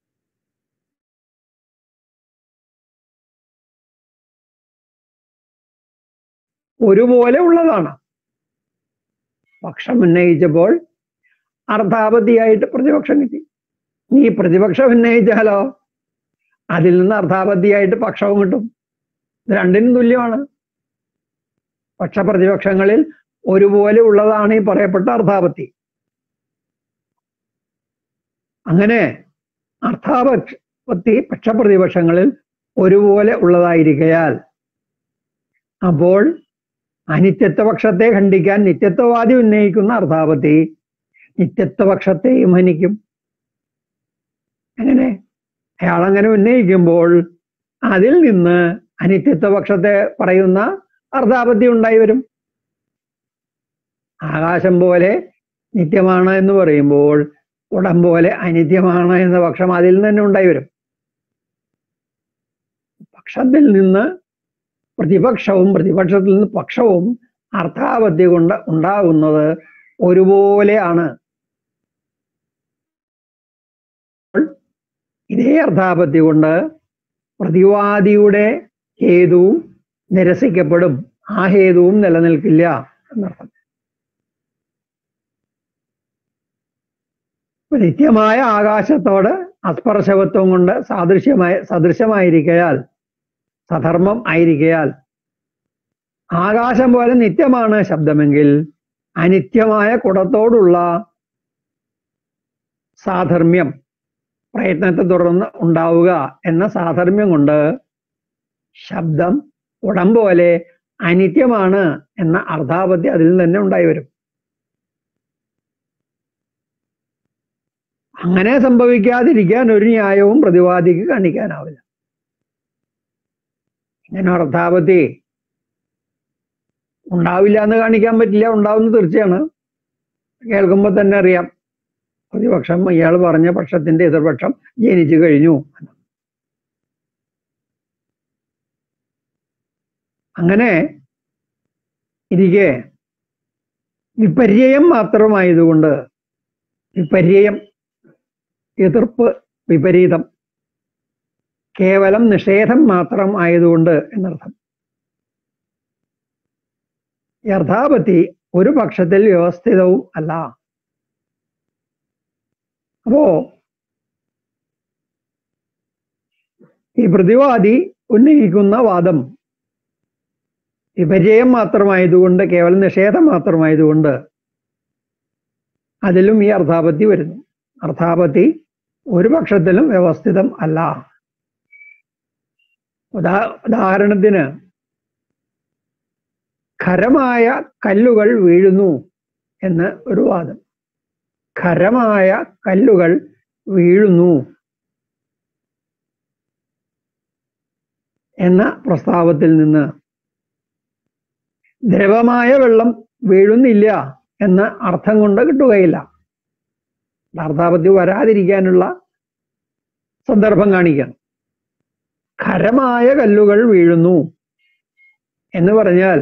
ഒരുപോലെ ഉള്ളതാണ് പക്ഷം ഉന്നയിച്ചപ്പോൾ അർത്ഥാപത്തിയായിട്ട് പ്രതിപക്ഷം കിട്ടി നീ പ്രതിപക്ഷം ഉന്നയിച്ചാലോ അതിൽ നിന്ന് അർത്ഥാപത്തിയായിട്ട് പക്ഷവും കിട്ടും ഇത് രണ്ടിനും തുല്യമാണ് പക്ഷപ്രതിപക്ഷങ്ങളിൽ ഒരുപോലെ ഉള്ളതാണ് ഈ പറയപ്പെട്ട അർത്ഥാപത്തി അങ്ങനെ അർത്ഥാപത്തി പക്ഷപ്രതിപക്ഷങ്ങളിൽ ഒരുപോലെ ഉള്ളതായിരിക്കയാൽ അപ്പോൾ അനിത്യത്വപക്ഷത്തെ ഖണ്ഡിക്കാൻ നിത്യത്വവാദി ഉന്നയിക്കുന്ന അർത്ഥാപത്തി നിത്യത്വപക്ഷത്തെയും ഹനിക്കും അങ്ങനെ അയാൾ അങ്ങനെ ഉന്നയിക്കുമ്പോൾ അതിൽ നിന്ന് അനിത്യത്വപക്ഷത്തെ പറയുന്ന അർത്ഥാപത്തി ഉണ്ടായി വരും ആകാശം പോലെ നിത്യമാണ് എന്ന് പറയുമ്പോൾ ഉടം പോലെ അനിത്യമാണ് എന്ന പക്ഷം അതിൽ നിന്ന് തന്നെ ഉണ്ടായി വരും പക്ഷത്തിൽ നിന്ന് പ്രതിപക്ഷവും പ്രതിപക്ഷത്തിൽ നിന്ന് പക്ഷവും അർത്ഥാപത്തി കൊണ്ട് ഉണ്ടാകുന്നത് ഒരുപോലെയാണ് ഇതേ അർത്ഥാപത്തി കൊണ്ട് പ്രതിവാദിയുടെ ഹേതുവും നിരസിക്കപ്പെടും ആ ഹേതുവും നിലനിൽക്കില്ല എന്നർത്ഥം നിത്യമായ ആകാശത്തോട് അസ്പർശവത്വം കൊണ്ട് സാദൃശ്യമായ സദൃശമായിരിക്കയാൽ സധർമ്മം ആയിരിക്കയാൽ ആകാശം പോലെ നിത്യമാണ് ശബ്ദമെങ്കിൽ അനിത്യമായ കുടത്തോടുള്ള സാധർമ്മ്യം പ്രയത്നത്തെ തുടർന്ന് ഉണ്ടാവുക എന്ന സാധർമ്മ്യം കൊണ്ട് ശബ്ദം ഉടം പോലെ അനിത്യമാണ് എന്ന അർത്ഥാപത്തി അതിൽ നിന്ന് തന്നെ ഉണ്ടായി വരും അങ്ങനെ സംഭവിക്കാതിരിക്കാൻ ഒരു ന്യായവും പ്രതിവാദിക്ക് കാണിക്കാനാവില്ല ഇങ്ങനെ അർത്ഥാപത്തി ഉണ്ടാവില്ല എന്ന് കാണിക്കാൻ പറ്റില്ല ഉണ്ടാവുന്ന തീർച്ചയാണ് കേൾക്കുമ്പോൾ തന്നെ അറിയാം പ്രതിപക്ഷം ഇയാൾ പറഞ്ഞ പക്ഷത്തിന്റെ എതിർപക്ഷം ജനിച്ചു കഴിഞ്ഞു അങ്ങനെ ഇരിക്കെ വിപര്യം മാത്രമായതുകൊണ്ട് വിപര്യം എതിർപ്പ് വിപരീതം കേവലം നിഷേധം മാത്രം ആയതുകൊണ്ട് എന്നർത്ഥം യഥാപത്തി ഒരു പക്ഷത്തിൽ വ്യവസ്ഥിതവും അല്ല അപ്പോ ഈ പ്രതിവാദി ഉന്നയിക്കുന്ന വാദം വിപര്യം മാത്രമായതുകൊണ്ട് കേവലം നിഷേധം മാത്രമായതുകൊണ്ട് അതിലും ഈ അർത്ഥാപത്തി വരുന്നു അർത്ഥാപത്തി ഒരു പക്ഷത്തിലും വ്യവസ്ഥിതം അല്ല ഉദാ ഉദാഹരണത്തിന് ഖരമായ കല്ലുകൾ വീഴുന്നു എന്ന് ഒരു വാദം ഖരമായ കല്ലുകൾ വീഴുന്നു എന്ന പ്രസ്താവത്തിൽ നിന്ന് ദ്രവമായ വെള്ളം വീഴുന്നില്ല എന്ന അർത്ഥം കൊണ്ട് കിട്ടുകയില്ല അർത്ഥാപത്തി വരാതിരിക്കാനുള്ള സന്ദർഭം കാണിക്കണം ഖരമായ കല്ലുകൾ വീഴുന്നു എന്ന് പറഞ്ഞാൽ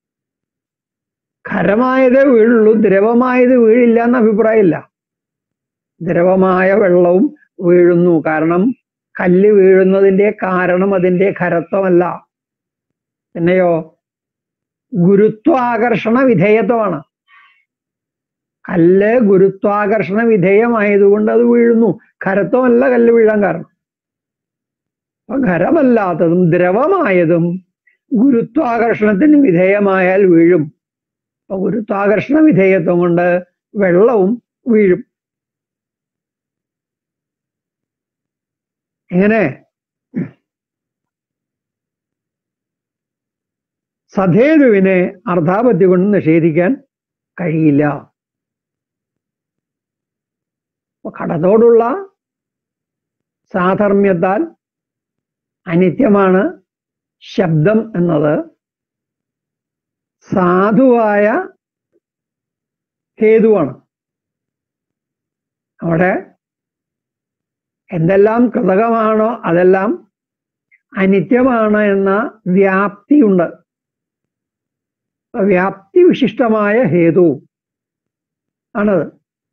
ഖരമായതേ വീഴുള്ളൂ ദ്രവമായത് വീഴില്ല എന്ന അഭിപ്രായമില്ല ദ്രവമായ വെള്ളവും വീഴുന്നു കാരണം കല്ല് വീഴുന്നതിന്റെ കാരണം അതിന്റെ ഖരത്വമല്ല പിന്നെയോ ഗുരുത്വാകർഷണ വിധേയത്വമാണ് കല്ല് ഗുരുത്വാകർഷണ വിധേയമായതുകൊണ്ട് അത് വീഴുന്നു ഖരത്വമല്ല കല്ല് വീഴാൻ കാരണം അപ്പൊ ഖരമല്ലാത്തതും ദ്രവമായതും ഗുരുത്വാകർഷണത്തിന് വിധേയമായാൽ വീഴും അപ്പൊ ഗുരുത്വാകർഷണ വിധേയത്വം കൊണ്ട് വെള്ളവും വീഴും എങ്ങനെ സധേതുവിനെ അർദ്ധാപത്തി കൊണ്ട് നിഷേധിക്കാൻ കഴിയില്ല അപ്പൊ കടത്തോടുള്ള സാധർമ്മ്യത്താൽ അനിത്യമാണ് ശബ്ദം എന്നത് സാധുവായ ഹേതുവാണ് അവിടെ എന്തെല്ലാം കൃതകമാണോ അതെല്ലാം അനിത്യമാണ് എന്ന വ്യാപ്തിയുണ്ട് വ്യാപ്തി വിശിഷ്ടമായ ഹേതു ആണത്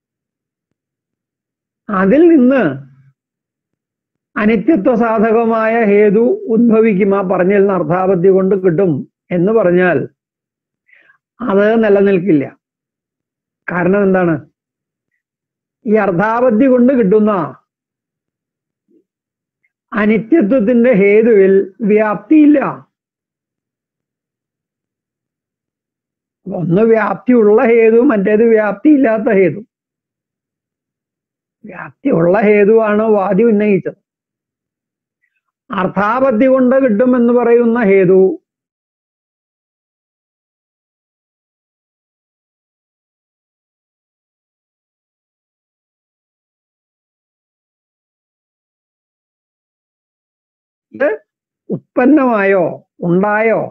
അതിൽ നിന്ന് അനിത്യത്വ സാധകമായ ഹേതു ഉദ്ഭവിക്കും ആ പറഞ്ഞിരുന്ന അർത്ഥാപത്തി കൊണ്ട് കിട്ടും എന്ന് പറഞ്ഞാൽ അത് നിലനിൽക്കില്ല കാരണം എന്താണ് ഈ അർത്ഥാപത്തി കൊണ്ട് കിട്ടുന്ന അനിത്യത്വത്തിന്റെ ഹേതുവിൽ വ്യാപ്തിയില്ല ഒന്ന് വ്യാപ്തിയുള്ള ഹേതു മറ്റേത് വ്യാപ്തിയില്ലാത്ത ഹേതു വ്യാപ്തിയുള്ള ഹേതുവാണ് വാദി ഉന്നയിച്ചത് അർത്ഥാപത്തി കൊണ്ട് കിട്ടുമെന്ന് പറയുന്ന ഹേതു ഇത് ഉത്പന്നമായോ ഉണ്ടായോ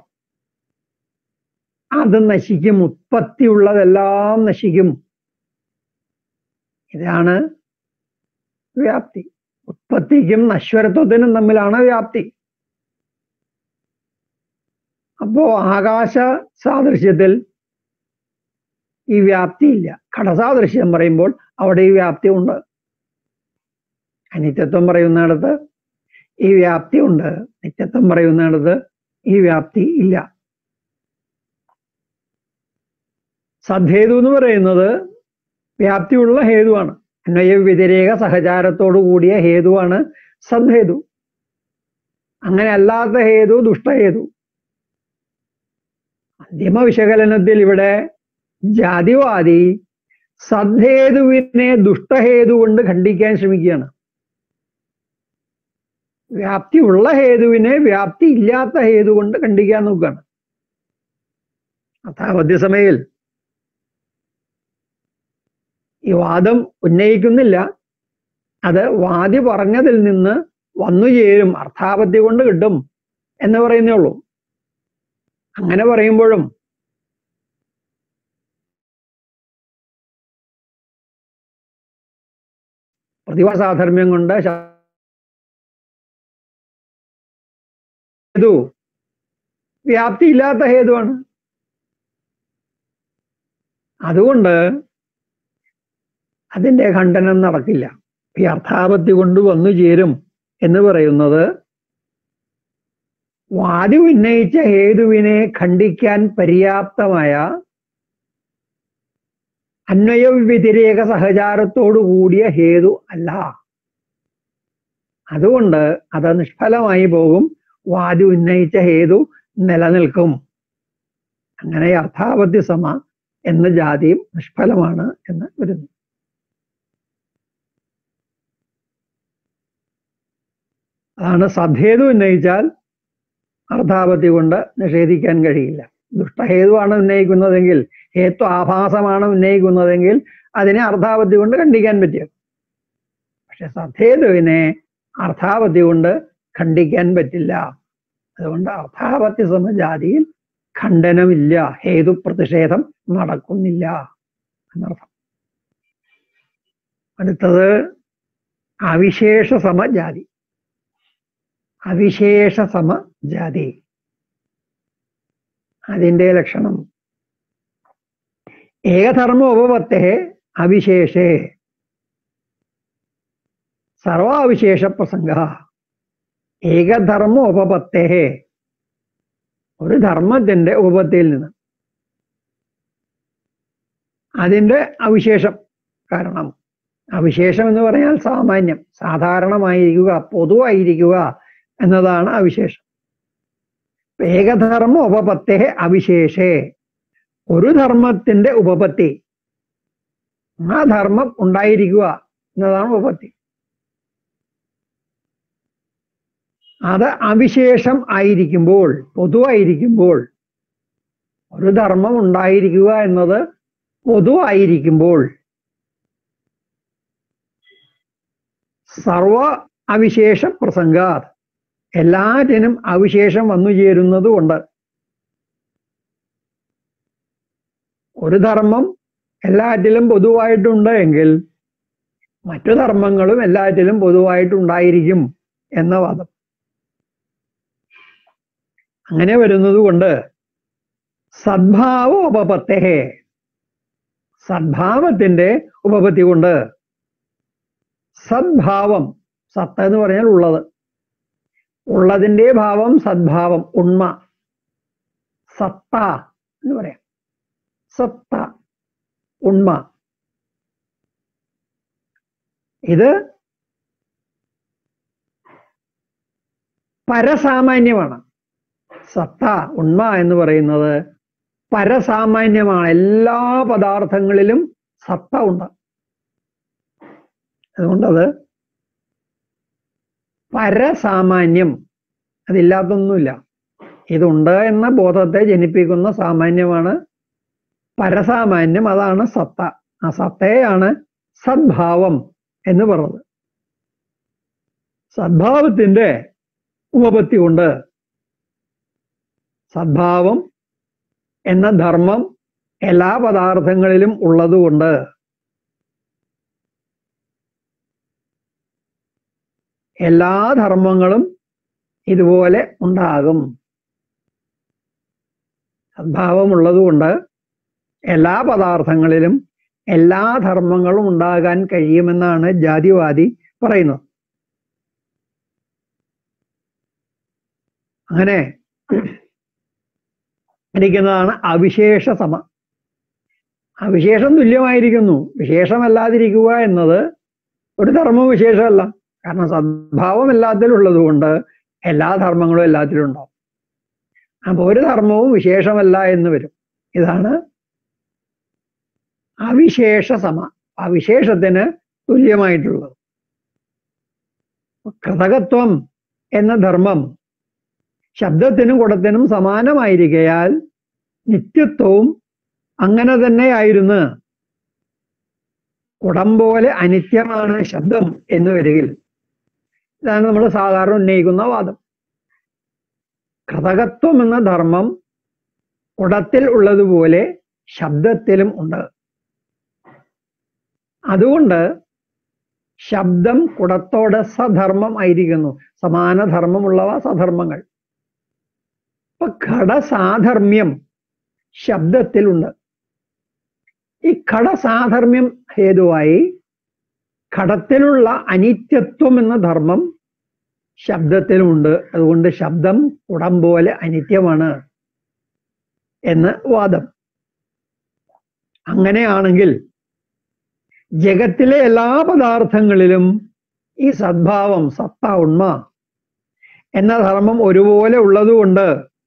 അത് നശിക്കും ഉത്പത്തി ഉള്ളതെല്ലാം നശിക്കും ഇതാണ് വ്യാപ്തി ഉത്പത്തിക്കും നശ്വരത്വത്തിനും തമ്മിലാണ് വ്യാപ്തി അപ്പോ ആകാശ സാദൃശ്യത്തിൽ ഈ വ്യാപ്തി ഇല്ല ഘടസാദൃശ്യം പറയുമ്പോൾ അവിടെ ഈ വ്യാപ്തി ഉണ്ട് അനിത്യത്വം പറയുന്നിടത്ത് ഈ വ്യാപ്തി ഉണ്ട് നിത്യത്വം പറയുന്നിടത്ത് ഈ വ്യാപ്തി ഇല്ല സദ്ഹേതു എന്ന് പറയുന്നത് വ്യാപ്തിയുള്ള ഹേതുവാണ് അന്വയ വ്യതിരേക സഹചാരത്തോടു കൂടിയ ഹേതുവാണ് സദ്ഹേതു അങ്ങനെ അല്ലാത്ത ഹേതു ദുഷ്ടഹേതു അന്തിമ വിശകലനത്തിൽ ഇവിടെ ജാതിവാദി സദ്ഹേതുവിനെ ദുഷ്ടഹേതു കൊണ്ട് ഖണ്ഡിക്കാൻ ശ്രമിക്കുകയാണ് വ്യാപ്തി ഉള്ള ഹേതുവിനെ വ്യാപ്തി ഇല്ലാത്ത ഹേതു കൊണ്ട് ഖണ്ഡിക്കാൻ നോക്കുകയാണ് അഥാപദ്യസമയിൽ ഈ വാദം ഉന്നയിക്കുന്നില്ല അത് വാദി പറഞ്ഞതിൽ നിന്ന് വന്നു ചേരും അർത്ഥാപത്തി കൊണ്ട് കിട്ടും എന്ന് പറയുന്നേ ഉള്ളൂ അങ്ങനെ പറയുമ്പോഴും പ്രതിഭാസാധർമ്മ്യം കൊണ്ട് ഹേതു വ്യാപ്തി ഇല്ലാത്ത ഹേതുവാണ് അതുകൊണ്ട് അതിന്റെ ഖണ്ഡനം നടക്കില്ല ഈ അർത്ഥാപത്തി കൊണ്ട് വന്നു ചേരും എന്ന് പറയുന്നത് വാദി ഉന്നയിച്ച ഹേതുവിനെ ഖണ്ഡിക്കാൻ പര്യാപ്തമായ അന്വയ വ്യതിരേക സഹചാരത്തോടു കൂടിയ ഹേതു അല്ല അതുകൊണ്ട് അത് നിഷ്ഫലമായി പോകും വാദി ഉന്നയിച്ച ഹേതു നിലനിൽക്കും അങ്ങനെ അർത്ഥാപത്തി സമ എന്ന ജാതിയും നിഷ്ഫലമാണ് എന്ന് വരുന്നു അതാണ് സദ്ഹേതു ഉന്നയിച്ചാൽ അർത്ഥാപത്തി കൊണ്ട് നിഷേധിക്കാൻ കഴിയില്ല ദുഷ്ടഹേതുവാണ് ഉന്നയിക്കുന്നതെങ്കിൽ ഹേത്വ ആഭാസമാണ് ഉന്നയിക്കുന്നതെങ്കിൽ അതിനെ അർത്ഥാപത്തി കൊണ്ട് ഖണ്ഡിക്കാൻ പറ്റും പക്ഷെ സദ്ഹേതുവിനെ അർത്ഥാപത്തി കൊണ്ട് ഖണ്ഡിക്കാൻ പറ്റില്ല അതുകൊണ്ട് അർത്ഥാപത്തി സമജാതിയിൽ ഖണ്ഡനമില്ല ഹേതു പ്രതിഷേധം നടക്കുന്നില്ല എന്നർത്ഥം അടുത്തത് അവിശേഷ സമജാതി അവിശേഷ സമജാതി അതിൻ്റെ ലക്ഷണം ഏകധർമ്മ ഉപപത്തെ അവിശേഷേ സർവാവിശേഷ പ്രസംഗ ഏകധർമ്മ ഉപപത്തെ ഒരു ധർമ്മത്തിന്റെ ഉപപത്തിയിൽ നിന്ന് അതിൻ്റെ അവിശേഷം കാരണം അവിശേഷം എന്ന് പറഞ്ഞാൽ സാമാന്യം സാധാരണമായിരിക്കുക പൊതുവായിരിക്കുക എന്നതാണ് അവിശേഷം ഏകധർമ്മ ഉപപത്തെ അവിശേഷേ ഒരു ധർമ്മത്തിന്റെ ഉപപത്തി ആ ധർമ്മം ഉണ്ടായിരിക്കുക എന്നതാണ് ഉപപത്തി അത് അവിശേഷം ആയിരിക്കുമ്പോൾ പൊതുവായിരിക്കുമ്പോൾ ഒരു ധർമ്മം ഉണ്ടായിരിക്കുക എന്നത് പൊതുവായിരിക്കുമ്പോൾ സർവ അവിശേഷ പ്രസംഗാത് എല്ലാറ്റിനും അവിശേഷം വന്നു ചേരുന്നത് കൊണ്ട് ഒരു ധർമ്മം എല്ലാറ്റിലും പൊതുവായിട്ടുണ്ട് എങ്കിൽ മറ്റു ധർമ്മങ്ങളും എല്ലാറ്റിലും പൊതുവായിട്ടുണ്ടായിരിക്കും എന്ന വാദം അങ്ങനെ വരുന്നത് കൊണ്ട് സദ്ഭാവ ഉപപത്തേ സദ്ഭാവത്തിന്റെ ഉപപത്തി കൊണ്ട് സദ്ഭാവം സത്ത് എന്ന് പറഞ്ഞാൽ ഉള്ളത് ഉള്ളതിന്റെ ഭാവം സദ്ഭാവം ഉണ്മ സത്ത എന്ന് പറയാം സത്ത ഉണ്മ ഇത് പരസാമാന്യമാണ് സത്ത ഉണ്മ എന്ന് പറയുന്നത് പരസാമാന്യമാണ് എല്ലാ പദാർത്ഥങ്ങളിലും സത്ത ഉണ്ട് അതുകൊണ്ടത് പരസാമാന്യം അതില്ലാത്തൊന്നുമില്ല ഇതുണ്ട് എന്ന ബോധത്തെ ജനിപ്പിക്കുന്ന സാമാന്യമാണ് പരസാമാന്യം അതാണ് സത്ത ആ സത്തയാണ് സദ്ഭാവം എന്ന് പറഞ്ഞത് സദ്ഭാവത്തിന്റെ ഉപപത്തി കൊണ്ട് സദ്ഭാവം എന്ന ധർമ്മം എല്ലാ പദാർത്ഥങ്ങളിലും ഉള്ളതുകൊണ്ട് എല്ലാ ധർമ്മങ്ങളും ഇതുപോലെ ഉണ്ടാകും സദ്ഭാവമുള്ളതുകൊണ്ട് എല്ലാ പദാർത്ഥങ്ങളിലും എല്ലാ ധർമ്മങ്ങളും ഉണ്ടാകാൻ കഴിയുമെന്നാണ് ജാതിവാദി പറയുന്നത് അങ്ങനെ ഇരിക്കുന്നതാണ് അവിശേഷ സമ അവിശേഷം തുല്യമായിരിക്കുന്നു വിശേഷമല്ലാതിരിക്കുക എന്നത് ഒരു ധർമ്മ വിശേഷമല്ല കാരണം സദ്ഭാവം എല്ലാത്തിലും ഉള്ളതുകൊണ്ട് എല്ലാ ധർമ്മങ്ങളും എല്ലാത്തിലും ഉണ്ടാവും അപ്പൊ ഒരു ധർമ്മവും വിശേഷമല്ല എന്ന് വരും ഇതാണ് അവിശേഷ സമ അവിശേഷത്തിന് തുല്യമായിട്ടുള്ളത് കൃതകത്വം എന്ന ധർമ്മം ശബ്ദത്തിനും കുടത്തിനും സമാനമായിരിക്കയാൽ നിത്യത്വവും അങ്ങനെ തന്നെയായിരുന്നു കുടം പോലെ അനിത്യമാണ് ശബ്ദം എന്ന് വരികിൽ ഇതാണ് നമ്മൾ സാധാരണ ഉന്നയിക്കുന്ന വാദം കൃതകത്വം എന്ന ധർമ്മം കുടത്തിൽ ഉള്ളതുപോലെ ശബ്ദത്തിലും ഉണ്ട് അതുകൊണ്ട് ശബ്ദം കുടത്തോട് സധർമ്മം ആയിരിക്കുന്നു സമാന ധർമ്മമുള്ളവ സധർമ്മങ്ങൾ അപ്പൊ ഘടസാധർമ്മ്യം ശബ്ദത്തിലുണ്ട് ഈ ഘടസാധർമ്മ്യം ഹേതുവായി ഘടത്തിലുള്ള അനിത്യത്വം എന്ന ധർമ്മം ശബ്ദത്തിലുമുണ്ട് അതുകൊണ്ട് ശബ്ദം കുടം പോലെ അനിത്യമാണ് എന്ന് വാദം അങ്ങനെയാണെങ്കിൽ ജഗത്തിലെ എല്ലാ പദാർത്ഥങ്ങളിലും ഈ സദ്ഭാവം സത്ത ഉണ്മ എന്ന ധർമ്മം ഒരുപോലെ ഉള്ളതുകൊണ്ട്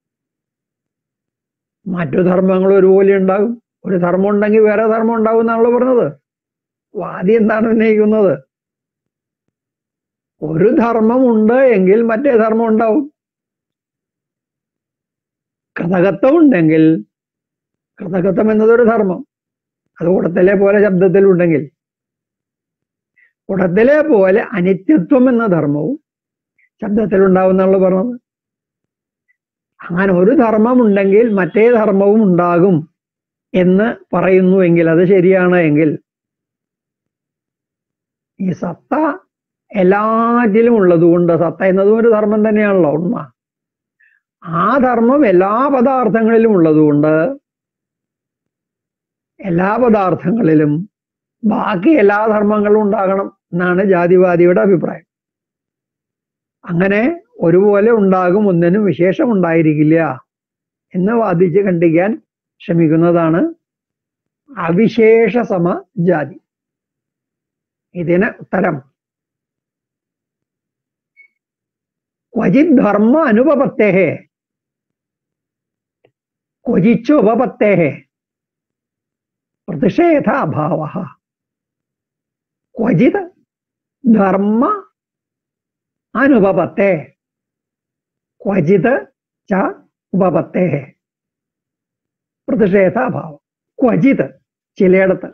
മറ്റു ധർമ്മങ്ങൾ ഒരുപോലെ ഉണ്ടാകും ഒരു ധർമ്മം ഉണ്ടെങ്കിൽ വേറെ ധർമ്മം ഉണ്ടാകും എന്നാണല്ലോ പറഞ്ഞത് വാദി എന്താണ് ഉന്നയിക്കുന്നത് ഒരു ധർമ്മം ഉണ്ട് എങ്കിൽ മറ്റേ ധർമ്മം ഉണ്ടാവും കൃതകത്വം ഉണ്ടെങ്കിൽ കൃതകത്വം എന്നതൊരു ധർമ്മം അത് കുടത്തിലെ പോലെ ശബ്ദത്തിലുണ്ടെങ്കിൽ കുടത്തിലെ പോലെ അനിത്യത്വം എന്ന ധർമ്മവും ശബ്ദത്തിലുണ്ടാവുന്നുള്ള പറഞ്ഞത് അങ്ങനെ ഒരു ധർമ്മം ഉണ്ടെങ്കിൽ മറ്റേ ധർമ്മവും ഉണ്ടാകും എന്ന് പറയുന്നുവെങ്കിൽ അത് ശരിയാണ് എങ്കിൽ ഈ സത്ത എല്ലാറ്റിലും ഉള്ളതുകൊണ്ട് സത്ത എന്നതും ഒരു ധർമ്മം തന്നെയാണല്ലോ ഉണ്മ ആ ധർമ്മം എല്ലാ പദാർത്ഥങ്ങളിലും ഉള്ളതുകൊണ്ട് എല്ലാ പദാർത്ഥങ്ങളിലും ബാക്കി എല്ലാ ധർമ്മങ്ങളും ഉണ്ടാകണം എന്നാണ് ജാതിവാദിയുടെ അഭിപ്രായം അങ്ങനെ ഒരുപോലെ ഉണ്ടാകും ഒന്നിനും വിശേഷം ഉണ്ടായിരിക്കില്ല എന്ന് വാദിച്ച് ഖണ്ഡിക്കാൻ ശ്രമിക്കുന്നതാണ് അവിശേഷ സമ ജാതി ഇതിന് ഉത്തരം ക്വചിത് ധർമ്മ അനുപപത്തേ ക്വചിച്ചു ഉപപത്തേ പ്രതിഷേധ അഭാവ ക്വചിത് ധർമ്മ അനുപപത്തെ ക്വചിത് ച ഉപപത്തെ പ്രതിഷേധാഭാവം ക്വചിത് ചിലയിടത്ത്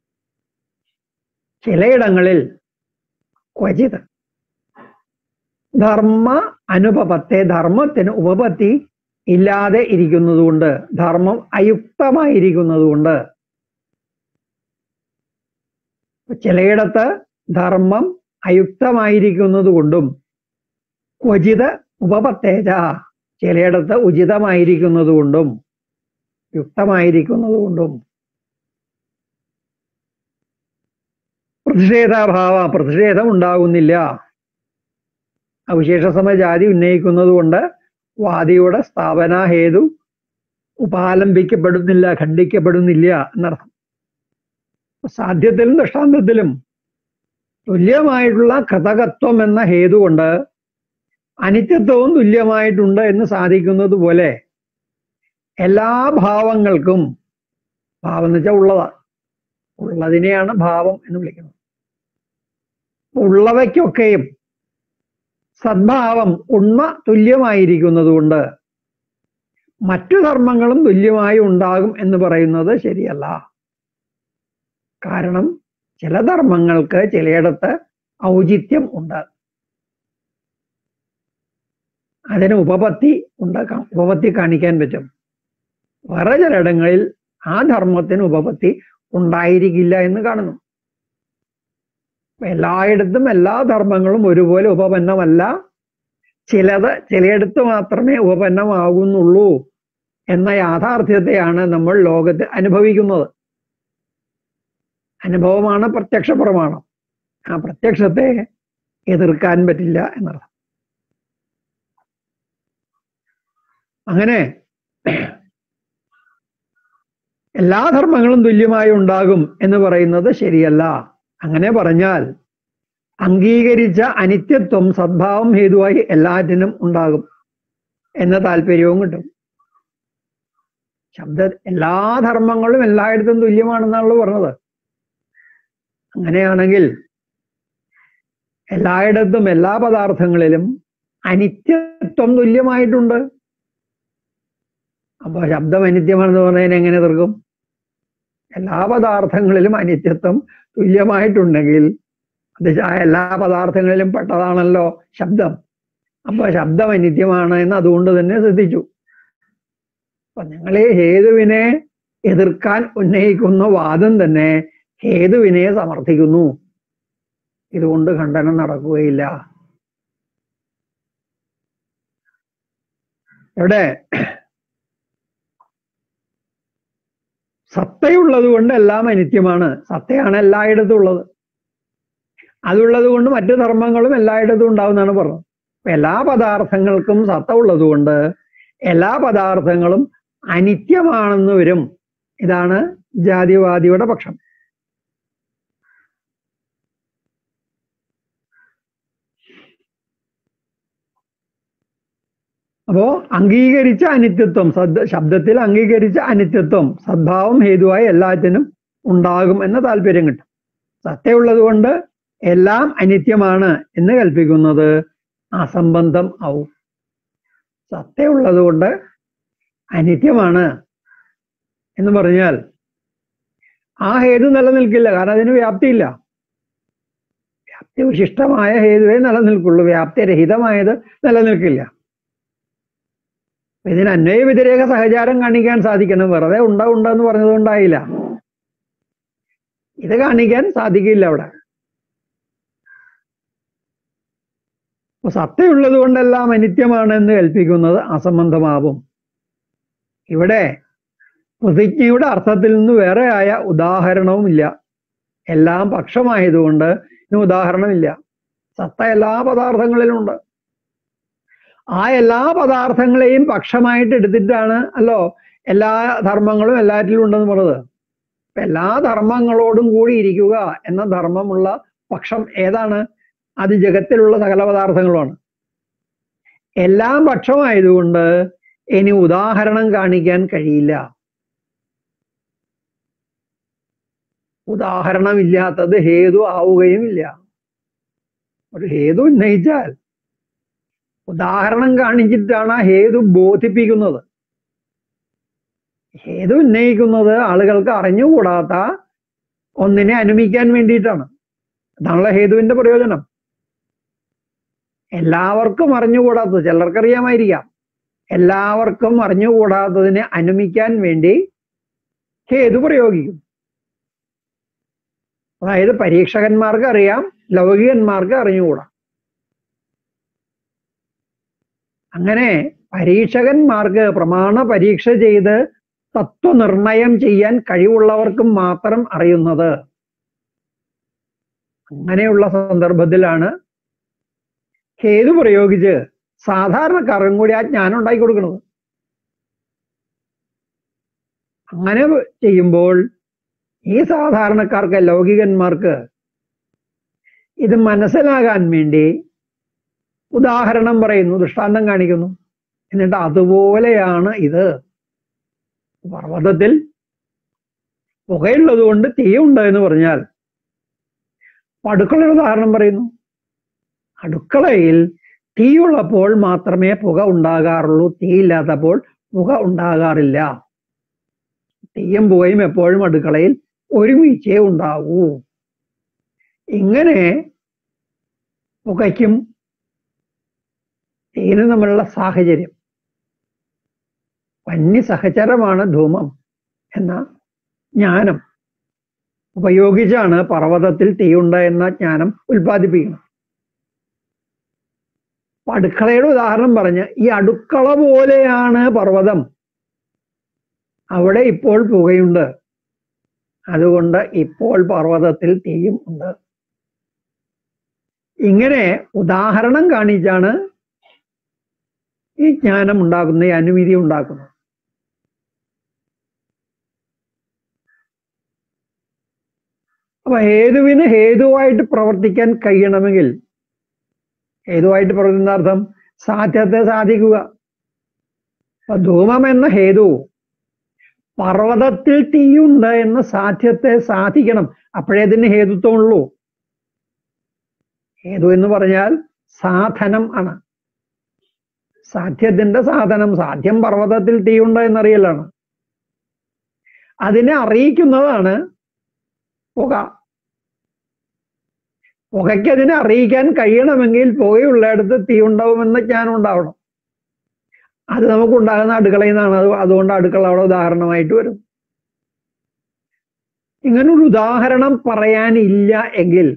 ചിലയിടങ്ങളിൽ ക്വചിത് ധർമ്മ അനുപപത്തെ ധർമ്മത്തിന് ഉപപത്തി ഇല്ലാതെ ഇരിക്കുന്നതുകൊണ്ട് ധർമ്മം അയുക്തമായിരിക്കുന്നതുകൊണ്ട് ചിലയിടത്ത് ധർമ്മം അയുക്തമായിരിക്കുന്നത് കൊണ്ടും ക്വചിത് ഉപപത്തേജ ചിലയിടത്ത് ഉചിതമായിരിക്കുന്നത് കൊണ്ടും യുക്തമായിരിക്കുന്നത് കൊണ്ടും പ്രതിഷേധാഭാവ പ്രതിഷേധം ഉണ്ടാകുന്നില്ല അവിശേഷ സമജാതി ഉന്നയിക്കുന്നത് കൊണ്ട് വാദിയുടെ സ്ഥാപന ഹേതു ഉപാലംബിക്കപ്പെടുന്നില്ല ഖണ്ഡിക്കപ്പെടുന്നില്ല എന്നർത്ഥം സാധ്യത്തിലും ദൃഷ്ടാന്തത്തിലും തുല്യമായിട്ടുള്ള കൃതകത്വം എന്ന ഹേതു കൊണ്ട് അനിത്യത്വവും തുല്യമായിട്ടുണ്ട് എന്ന് സാധിക്കുന്നത് പോലെ എല്ലാ ഭാവങ്ങൾക്കും ഭാവം എന്ന് വെച്ചാൽ ഉള്ളതാ ഉള്ളതിനെയാണ് ഭാവം എന്ന് വിളിക്കുന്നത് ഉള്ളവയ്ക്കൊക്കെയും സദ്ഭാവം ഉണ്മ തുല്യമായിരിക്കുന്നത് കൊണ്ട് മറ്റു ധർമ്മങ്ങളും തുല്യമായി ഉണ്ടാകും എന്ന് പറയുന്നത് ശരിയല്ല കാരണം ചില ധർമ്മങ്ങൾക്ക് ചിലയിടത്ത് ഔചിത്യം ഉണ്ട് അതിന് ഉപപത്തി ഉണ്ടാക്കാം ഉപപത്തി കാണിക്കാൻ പറ്റും വേറെ ചിലയിടങ്ങളിൽ ആ ധർമ്മത്തിന് ഉപപത്തി ഉണ്ടായിരിക്കില്ല എന്ന് കാണുന്നു എല്ലായിടത്തും എല്ലാ ധർമ്മങ്ങളും ഒരുപോലെ ഉപപന്നമല്ല ചിലത് ചിലയിടത്ത് മാത്രമേ ഉപപന്നമാകുന്നുള്ളൂ എന്ന യാഥാർത്ഥ്യത്തെയാണ് നമ്മൾ ലോകത്ത് അനുഭവിക്കുന്നത് അനുഭവമാണ് പ്രത്യക്ഷ പ്രമാണം ആ പ്രത്യക്ഷത്തെ എതിർക്കാൻ പറ്റില്ല എന്നർത്ഥം അങ്ങനെ എല്ലാ ധർമ്മങ്ങളും തുല്യമായി ഉണ്ടാകും എന്ന് പറയുന്നത് ശരിയല്ല അങ്ങനെ പറഞ്ഞാൽ അംഗീകരിച്ച അനിത്യത്വം സദ്ഭാവം ഹേതുവായി എല്ലാറ്റിനും ഉണ്ടാകും എന്ന താല്പര്യവും കിട്ടും ശബ്ദ എല്ലാ ധർമ്മങ്ങളും എല്ലായിടത്തും തുല്യമാണെന്നാണല്ലോ പറഞ്ഞത് അങ്ങനെയാണെങ്കിൽ എല്ലായിടത്തും എല്ലാ പദാർത്ഥങ്ങളിലും അനിത്യത്വം തുല്യമായിട്ടുണ്ട് അപ്പൊ ശബ്ദം അനിത്യമാണെന്ന് പറഞ്ഞതിന് എങ്ങനെ തീർക്കും എല്ലാ പദാർത്ഥങ്ങളിലും അനിത്യത്വം തുല്യമായിട്ടുണ്ടെങ്കിൽ അത് ആ എല്ലാ പദാർത്ഥങ്ങളിലും പെട്ടതാണല്ലോ ശബ്ദം അപ്പൊ ശബ്ദം അനിത്യമാണ് എന്ന് അതുകൊണ്ട് തന്നെ ശ്രദ്ധിച്ചു അപ്പൊ ഞങ്ങൾ ഈ ഹേതുവിനെ എതിർക്കാൻ ഉന്നയിക്കുന്ന വാദം തന്നെ ഹേതുവിനെ സമർത്ഥിക്കുന്നു ഇതുകൊണ്ട് ഖണ്ഡനം നടക്കുകയില്ല എവിടെ സത്തയുള്ളത് കൊണ്ട് എല്ലാം അനിത്യമാണ് സത്തയാണ് എല്ലായിടത്തും ഉള്ളത് അതുള്ളത് കൊണ്ട് മറ്റു ധർമ്മങ്ങളും എല്ലായിടത്തും ഉണ്ടാവുന്നതാണ് പറഞ്ഞത് അപ്പൊ എല്ലാ പദാർത്ഥങ്ങൾക്കും സത്ത ഉള്ളത് കൊണ്ട് എല്ലാ പദാർത്ഥങ്ങളും അനിത്യമാണെന്ന് വരും ഇതാണ് ജാതിവാദിയുടെ പക്ഷം അപ്പോ അംഗീകരിച്ച അനിത്യത്വം സദ് ശബ്ദത്തിൽ അംഗീകരിച്ച അനിത്യത്വം സദ്ഭാവം ഹേതുവായി എല്ലാറ്റിനും ഉണ്ടാകും എന്ന താല്പര്യം കിട്ടും സത്യമുള്ളത് കൊണ്ട് എല്ലാം അനിത്യമാണ് എന്ന് കൽപ്പിക്കുന്നത് അസംബന്ധം ആവും സത്യമുള്ളത് കൊണ്ട് അനിത്യമാണ് എന്ന് പറഞ്ഞാൽ ആ ഹേതു നിലനിൽക്കില്ല കാരണം അതിന് വ്യാപ്തിയില്ല വ്യാപ്തി വിശിഷ്ടമായ ഹേതുവേ നിലനിൽക്കുള്ളൂ വ്യാപ്തിരഹിതമായത് നിലനിൽക്കില്ല ഇതിന് അന്വയ വ്യതിരേക സഹചാരം കാണിക്കാൻ സാധിക്കണം വെറുതെ ഉണ്ട ഉണ്ട എന്ന് പറഞ്ഞതുകൊണ്ടായില്ല ഇത് കാണിക്കാൻ സാധിക്കില്ല അവിടെ അപ്പൊ സത്തയുള്ളത് കൊണ്ടെല്ലാം അനിത്യമാണ് എന്ന് കൽപ്പിക്കുന്നത് അസംബന്ധമാവും ഇവിടെ പ്രതിജ്ഞയുടെ അർത്ഥത്തിൽ നിന്ന് വേറെ ആയ ഉദാഹരണവുമില്ല എല്ലാം പക്ഷമായതുകൊണ്ട് ഇനി ഉദാഹരണമില്ല സത്ത എല്ലാ പദാർത്ഥങ്ങളിലുണ്ട് ആ എല്ലാ പദാർത്ഥങ്ങളെയും പക്ഷമായിട്ട് എടുത്തിട്ടാണ് അല്ലോ എല്ലാ ധർമ്മങ്ങളും എല്ലാറ്റിലും ഉണ്ടെന്ന് പറഞ്ഞത് അപ്പൊ എല്ലാ ധർമ്മങ്ങളോടും കൂടി ഇരിക്കുക എന്ന ധർമ്മമുള്ള പക്ഷം ഏതാണ് അത് ജഗത്തിലുള്ള സകല പദാർത്ഥങ്ങളുമാണ് എല്ലാം പക്ഷമായതുകൊണ്ട് ഇനി ഉദാഹരണം കാണിക്കാൻ കഴിയില്ല ഉദാഹരണമില്ലാത്തത് ഹേതു ആവുകയുമില്ല ഒരു ഹേതു ഉന്നയിച്ചാൽ ഉദാഹരണം കാണിച്ചിട്ടാണ് ആ ഹേതു ബോധിപ്പിക്കുന്നത് ഹേതു ഉന്നയിക്കുന്നത് ആളുകൾക്ക് അറിഞ്ഞുകൂടാത്ത ഒന്നിനെ അനുമിക്കാൻ വേണ്ടിയിട്ടാണ് അതാണല്ലോ ഹേതുവിന്റെ പ്രയോജനം എല്ലാവർക്കും അറിഞ്ഞുകൂടാത്തത് ചിലർക്കറിയാമായിരിക്കാം എല്ലാവർക്കും അറിഞ്ഞുകൂടാത്തതിനെ അനുമിക്കാൻ വേണ്ടി ഹേതു പ്രയോഗിക്കും അതായത് പരീക്ഷകന്മാർക്ക് അറിയാം ലൗകികന്മാർക്ക് അറിഞ്ഞുകൂടാ അങ്ങനെ പരീക്ഷകന്മാർക്ക് പ്രമാണ പരീക്ഷ ചെയ്ത് തത്വനിർണയം ചെയ്യാൻ കഴിവുള്ളവർക്കും മാത്രം അറിയുന്നത് അങ്ങനെയുള്ള സന്ദർഭത്തിലാണ് ഹേതു പ്രയോഗിച്ച് സാധാരണക്കാർക്കും കൂടി ആ ജ്ഞാനം ഉണ്ടാക്കി കൊടുക്കുന്നത് അങ്ങനെ ചെയ്യുമ്പോൾ ഈ സാധാരണക്കാർക്ക് ലൗകികന്മാർക്ക് ഇത് മനസ്സിലാകാൻ വേണ്ടി ഉദാഹരണം പറയുന്നു ദൃഷ്ടാന്തം കാണിക്കുന്നു എന്നിട്ട് അതുപോലെയാണ് ഇത് പർവ്വതത്തിൽ പുകയുള്ളത് കൊണ്ട് തീയുണ്ട് എന്ന് പറഞ്ഞാൽ അടുക്കളയുടെ ഉദാഹരണം പറയുന്നു അടുക്കളയിൽ തീയുള്ളപ്പോൾ മാത്രമേ പുക ഉണ്ടാകാറുള്ളൂ തീയില്ലാത്തപ്പോൾ പുക ഉണ്ടാകാറില്ല തീയും പുകയും എപ്പോഴും അടുക്കളയിൽ ഒരുമിച്ചേ ഉണ്ടാകൂ ഇങ്ങനെ പുകയ്ക്കും തീനും തമ്മിലുള്ള സാഹചര്യം വന്യ സഹചരമാണ് ധൂമം എന്ന ജ്ഞാനം ഉപയോഗിച്ചാണ് പർവ്വതത്തിൽ തീയുണ്ട് എന്ന ജ്ഞാനം ഉൽപ്പാദിപ്പിക്കുന്നത് അപ്പൊ അടുക്കളയുടെ ഉദാഹരണം പറഞ്ഞ് ഈ അടുക്കള പോലെയാണ് പർവ്വതം അവിടെ ഇപ്പോൾ പുകയുണ്ട് അതുകൊണ്ട് ഇപ്പോൾ പർവ്വതത്തിൽ തീയും ഉണ്ട് ഇങ്ങനെ ഉദാഹരണം കാണിച്ചാണ് ഈ ജ്ഞാനം ഉണ്ടാക്കുന്ന ഈ അനുമതി ഉണ്ടാക്കുന്നത് അപ്പൊ ഹേതുവിന് ഹേതുവായിട്ട് പ്രവർത്തിക്കാൻ കഴിയണമെങ്കിൽ ഹേതുവായിട്ട് പ്രവർത്തിക്കുന്ന അർത്ഥം സാധ്യത്തെ സാധിക്കുക അപ്പൊ ധൂമം എന്ന ഹേതു പർവ്വതത്തിൽ തീയുണ്ട് എന്ന സാധ്യത്തെ സാധിക്കണം അപ്പോഴേ ഇതിന് ഹേതുത്വമുള്ളൂ ഹേതു എന്ന് പറഞ്ഞാൽ സാധനം ആണ് സാധ്യത്തിന്റെ സാധനം സാധ്യം പർവ്വതത്തിൽ തീയുണ്ട് എന്നറിയലാണ് അതിനെ അറിയിക്കുന്നതാണ് പുക പുകയ്ക്ക് അതിനെ അറിയിക്കാൻ കഴിയണമെങ്കിൽ പുകയുള്ളിടത്ത് തീ ഉണ്ടാവുമെന്ന ജ്ഞാനം ഉണ്ടാവണം അത് നമുക്ക് ഉണ്ടാകുന്ന അടുക്കളയിൽ നിന്നാണ് അത് അതുകൊണ്ട് അടുക്കള അവിടെ ഉദാഹരണമായിട്ട് വരും ഇങ്ങനൊരു ഉദാഹരണം പറയാനില്ല എങ്കിൽ